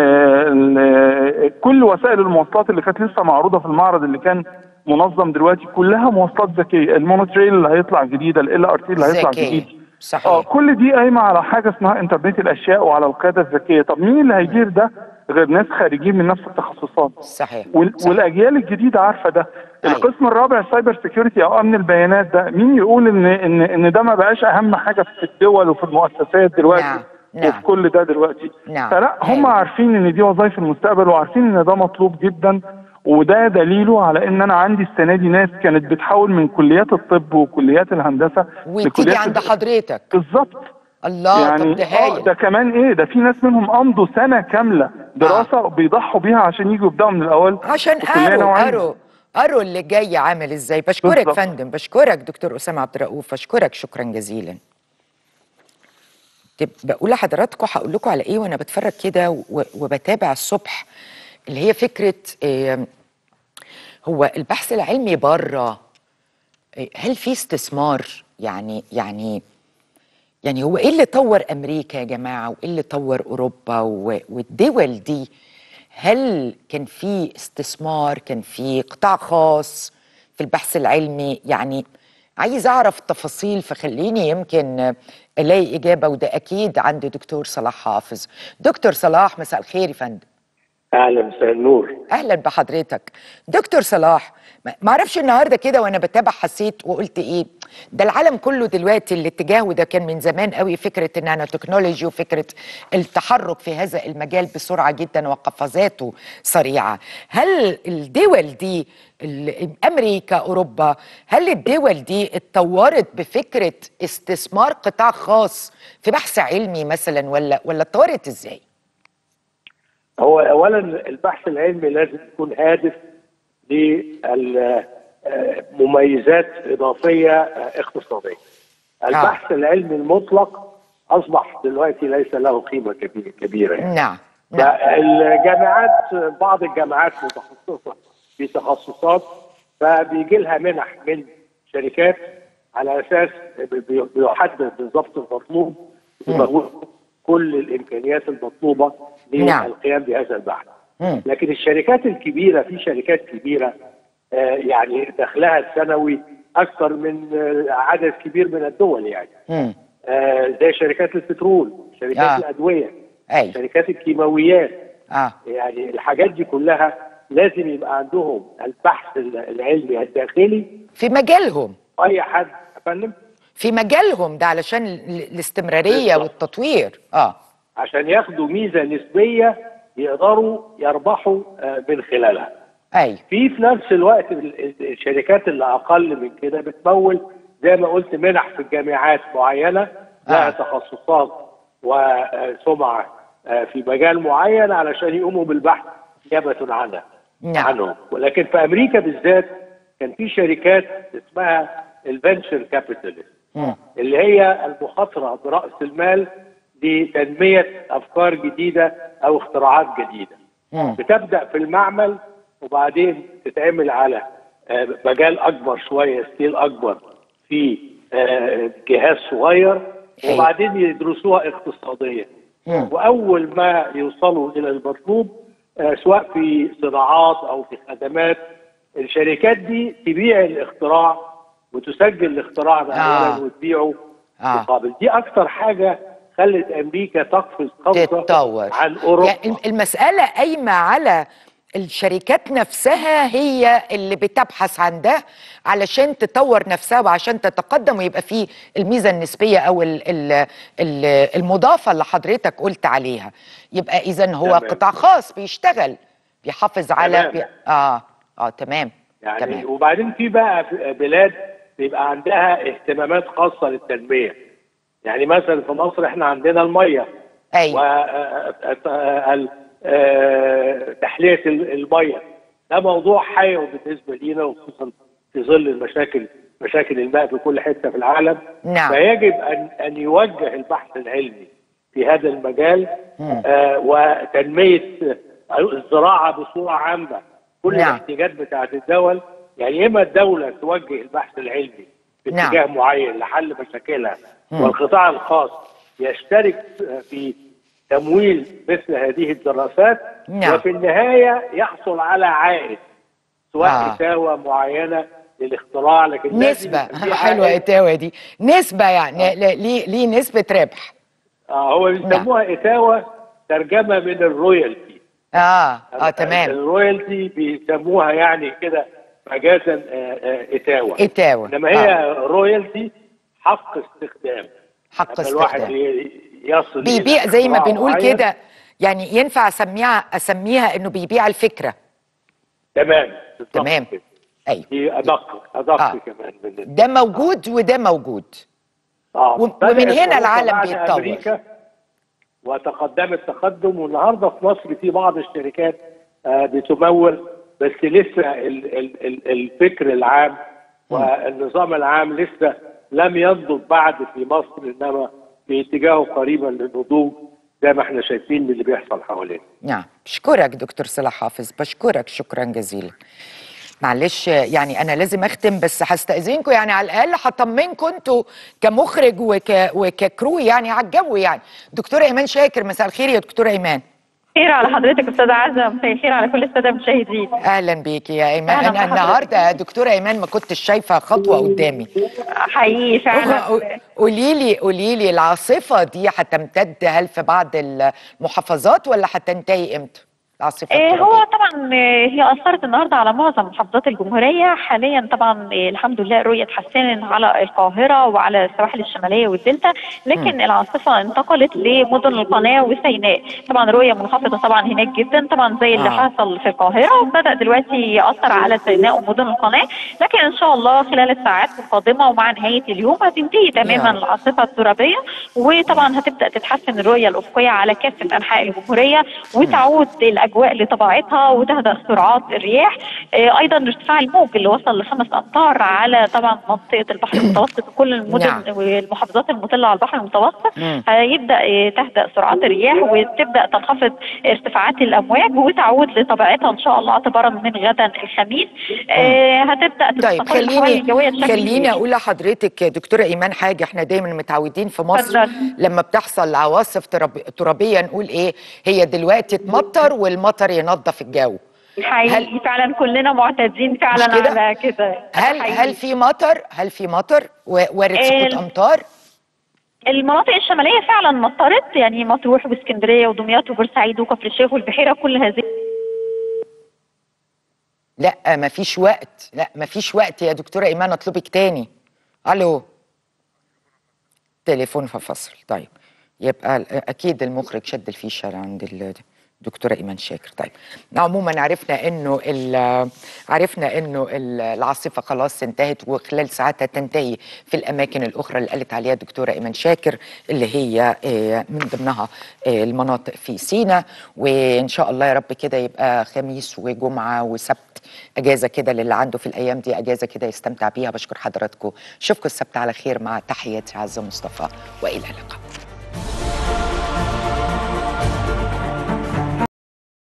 S6: ال كل وسائل المواصلات اللي كانت لسه معروضه في المعرض اللي كان منظم دلوقتي كلها مواصلات ذكيه المونوتريل اللي هيطلع جديد ال ار تي اللي هيطلع
S1: ذكية.
S6: جديد
S1: صحيح.
S6: اه كل دي قايمه على حاجه اسمها انترنت الاشياء وعلى القياده الذكيه طب مين اللي هيدير ده غير ناس خارجين من نفس التخصصات
S1: صحيح
S6: وال-
S1: صح.
S6: والاجيال الجديده عارفه ده
S1: أيوة.
S6: القسم الرابع السايبر سيكيورتي او امن البيانات ده مين يقول ان ان ان ده ما بقاش اهم حاجه في الدول وفي المؤسسات دلوقتي
S1: نعم، نعم.
S6: وفي كل ده دلوقتي
S1: نعم.
S6: فلا هم
S1: أيوة.
S6: عارفين ان دي وظائف المستقبل وعارفين ان ده مطلوب جدا وده دليله على ان انا عندي السنه دي ناس كانت بتحول من كليات الطب وكليات الهندسه
S1: وتيجي
S6: لكليات
S1: عند حضرتك
S6: بالظبط
S1: الله طب
S6: يعني
S1: ده
S6: آه
S1: هايل
S6: ده كمان ايه ده في ناس منهم امضوا سنه كامله دراسه بيضحوا بيها عشان يجوا يبداوا من الاول
S1: عشان
S6: في كلية
S1: ارو
S6: نوعية.
S1: ارو ارو اللي جاي عامل ازاي بشكرك
S6: بالظبط.
S1: فندم بشكرك دكتور اسامه عبد الرؤوف بشكرك شكرا جزيلا طب بقول لحضراتكم هقول لكم على ايه وانا بتفرج كده و- وبتابع الصبح اللي هي فكره آه، هو البحث العلمي بره آه، هل في استثمار يعني يعني يعني هو ايه اللي طور امريكا يا جماعه وايه اللي طور اوروبا و- والدول دي هل كان في استثمار كان في قطاع خاص في البحث العلمي يعني عايز اعرف تفاصيل فخليني يمكن الاقي اجابه وده اكيد عند دكتور صلاح حافظ دكتور صلاح مساء الخير يا فندم
S7: اهلا مساء النور
S1: اهلا بحضرتك دكتور صلاح ما ما اعرفش النهارده كده وانا بتابع حسيت وقلت ايه ده العالم كله دلوقتي الاتجاه وده كان من زمان قوي فكره النانو تكنولوجي وفكره التحرك في هذا المجال بسرعه جدا وقفزاته سريعه هل الدول دي ال- امريكا اوروبا هل الدول دي اتطورت بفكره استثمار قطاع خاص في بحث علمي مثلا ولا ولا اتطورت ازاي
S7: هو اولا البحث العلمي لازم يكون هادف لمميزات اضافيه آه، اقتصاديه البحث العلمي المطلق اصبح دلوقتي ليس له قيمه كبيره كبيره يعني.
S1: نعم نعم
S7: الجامعات بعض الجامعات متخصصه في تخصصات فبيجي لها منح من شركات على اساس بي- بيحدد بالضبط المطلوب وموجود كل الامكانيات المطلوبه
S1: نعم.
S7: للقيام بهذا البحث.
S1: مم.
S7: لكن الشركات الكبيره في شركات كبيره آه، يعني دخلها السنوي اكثر من آه، عدد كبير من الدول يعني
S1: مم.
S7: آه، زي شركات البترول، شركات
S1: آه.
S7: الادويه،
S1: اي
S7: شركات الكيماويات
S1: اه
S7: يعني الحاجات دي كلها لازم يبقى عندهم البحث العلمي الداخلي
S1: في مجالهم
S7: اي حد يا فندم
S1: في مجالهم ده علشان ال- الاستمرارية
S7: بالظبط.
S1: والتطوير اه
S7: عشان ياخدوا ميزه نسبيه يقدروا يربحوا آه، من خلالها.
S1: اي
S7: في في نفس الوقت ال- ال- الشركات اللي اقل من كده بتمول زي ما قلت منح في الجامعات معينه لها
S1: آه.
S7: تخصصات وسمعه آه، في مجال معين علشان يقوموا بالبحث نيابه عنها
S1: نعم.
S7: عنهم ولكن في امريكا بالذات كان في شركات اسمها الفنشر كابيتالست
S1: مم.
S7: اللي هي المخاطره براس المال لتنميه افكار جديده او اختراعات جديده
S1: مم.
S7: بتبدا في المعمل وبعدين تتعمل على آه، مجال اكبر شويه ستيل اكبر في آه، جهاز صغير
S1: أيوة.
S7: وبعدين يدرسوها اقتصاديا
S1: مم.
S7: واول ما يوصلوا الى المطلوب آه، سواء في صناعات او في خدمات الشركات دي تبيع الاختراع وتسجل الاختراع ده
S1: آه.
S7: اولا وتبيعه
S1: آه.
S7: مقابل دي اكتر حاجه خلت امريكا تقفز قفزه
S1: تتطور
S7: عن اوروبا
S1: يعني المسألة قايمة على الشركات نفسها هي اللي بتبحث عن ده علشان تطور نفسها وعشان تتقدم ويبقى فيه الميزة النسبية أو ال ال ال المضافة اللي حضرتك قلت عليها يبقى إذا هو
S7: تمام.
S1: قطاع خاص بيشتغل بيحافظ على
S7: تمام.
S1: بي... آه آه تمام
S7: يعني
S1: تمام
S7: وبعدين في بقى في بلاد بيبقى عندها اهتمامات خاصه للتنميه يعني مثلا في مصر احنا عندنا الميه
S1: أيوة
S7: وتحليه الميه ده موضوع حيوي بالنسبه لينا وخصوصا في ظل المشاكل مشاكل الماء في كل حته في العالم
S1: نعم.
S7: فيجب ان ان يوجه البحث العلمي في هذا المجال
S1: مم.
S7: آه وتنميه الزراعه بصوره عامه كل
S1: نعم.
S7: الاحتياجات بتاعت الدول يعني اما الدوله توجه البحث العلمي في
S1: نعم.
S7: اتجاه معين لحل مشاكلها
S1: مم.
S7: والقطاع الخاص يشترك في تمويل مثل هذه الدراسات
S1: نعم.
S7: وفي النهايه يحصل على عائد سواء
S1: آه.
S7: اتاوه معينه للاختراع لكن لازم
S1: نسبة
S7: يبقى في
S1: حلوة
S7: عائد.
S1: إتاوة دي نسبة يعني ل- ليه ليه نسبة ربح
S7: آه هو بيسموها اتاوه ترجمه من الرويالتي
S1: اه اه تمام
S7: الرويالتي بيسموها يعني كده مجازا آه، آه، اتاوه
S1: إتاوة
S7: انما هي
S1: آه.
S7: رويالتي حق استخدام
S1: حق
S7: لما الواحد
S1: استخدام
S7: ي- يصل إلى
S1: بيبيع زي ما
S7: اختراع
S1: بنقول
S7: معين،
S1: كده يعني ينفع اسميها اسميها انه بيبيع الفكره
S7: تمام بالظبط
S1: تمام
S7: كده.
S1: ايوه
S7: دي ادق ادق
S1: آه.
S7: كمان من ال-
S1: ده موجود وده موجود
S7: اه
S1: وم-
S7: بدأت
S1: ومن هنا
S7: أوروبا
S1: العالم
S7: بعد
S1: بيتطور.
S7: أمريكا وتقدمت تقدم والنهارده في مصر في بعض الشركات آه، بتمول بس لسه ال- ال- ال- الفكر العام والنظام العام لسه لم ينضج بعد في مصر انما في اتجاهه قريبا للنضوج زي ما احنا شايفين من اللي بيحصل حوالينا.
S1: نعم بشكرك دكتور صلاح حافظ بشكرك شكرا جزيلا معلش يعني انا لازم اختم بس هستاذنكم يعني على الاقل هطمنكم انتوا كمخرج وك وككرو يعني على الجو يعني دكتوره ايمان شاكر مساء الخير يا دكتوره ايمان
S8: خير على حضرتك استاذه عزه مساء الخير على كل الساده المشاهدين
S1: اهلا بيكي يا ايمان
S8: أهلا
S1: انا
S8: بحضرتك.
S1: النهارده يا دكتوره ايمان ما كنتش شايفه خطوه قدامي
S8: حقيقي فعلا
S1: قولي لي قولي لي العاصفه دي هتمتد هل في بعض المحافظات ولا هتنتهي امتى العاصفه
S8: آه،
S1: الترابية؟
S8: هو طبعا آه، هي اثرت النهارده على معظم محافظات الجمهوريه حاليا طبعا آه، الحمد لله الرؤيه اتحسنت على القاهره وعلى السواحل الشماليه والدلتا لكن العاصفه انتقلت لمدن القناه وسيناء طبعا الرؤيه منخفضه طبعا هناك جدا طبعا زي اللي
S1: آه.
S8: حصل في القاهره وبدا دلوقتي ياثر على سيناء ومدن القناه لكن ان شاء الله خلال الساعات القادمه ومع نهايه اليوم هتنتهي تماما
S1: يا رب.
S8: العاصفه الترابيه وطبعا هتبدا تتحسن الرؤيه الافقيه على كافه انحاء الجمهوريه وتعود الاجواء لطبيعتها وتهدأ سرعات الرياح آه، ايضا ارتفاع الموج اللي وصل لخمس امتار على طبعا منطقه البحر المتوسط وكل المدن
S1: نعم.
S8: والمحافظات المطله على البحر المتوسط
S1: مم.
S8: هيبدا آه، تهدأ سرعات الرياح وتبدا تنخفض ارتفاعات الامواج وتعود لطبيعتها ان شاء الله اعتبارا من غدا الخميس آه، هتبدا
S1: طيب
S8: تستقر الحوالي
S1: خليني
S8: الجويه بشكل
S1: خليني
S8: كبير.
S1: اقول لحضرتك يا دكتوره ايمان حاجه احنا دايما متعودين في مصر
S8: اتفضل.
S1: لما بتحصل عواصف تراب- ترابيه نقول ايه هي دلوقتي تمطر والمطر ينظف الجو
S8: حقيقي فعلا كلنا معتادين فعلا
S1: مش كده؟
S8: على كده
S1: هل
S8: حقيقي.
S1: هل في مطر هل في مطر و- وارد سقوط
S8: ال-
S1: امطار
S8: المناطق الشماليه فعلا مطرت يعني مطروح واسكندريه ودمياط وبورسعيد وكفر الشيخ والبحيره كل هذه
S1: لا مفيش وقت لا مفيش وقت يا دكتوره ايمان اطلبك تاني الو تليفون في فصل طيب يبقى ال- اكيد المخرج شد الفيشه عند ال- الدكتوره ايمان شاكر طيب عموما عرفنا انه ال- عرفنا انه ال- العاصفه خلاص انتهت وخلال ساعات هتنتهي في الاماكن الاخرى اللي قالت عليها الدكتوره ايمان شاكر اللي هي آه، من ضمنها آه، المناطق في سينا وان شاء الله يا رب كده يبقى خميس وجمعه وسبت اجازه كده للي عنده في الايام دي اجازه كده يستمتع بيها بشكر حضراتكم اشوفكم السبت على خير مع تحياتي عزه مصطفى والى اللقاء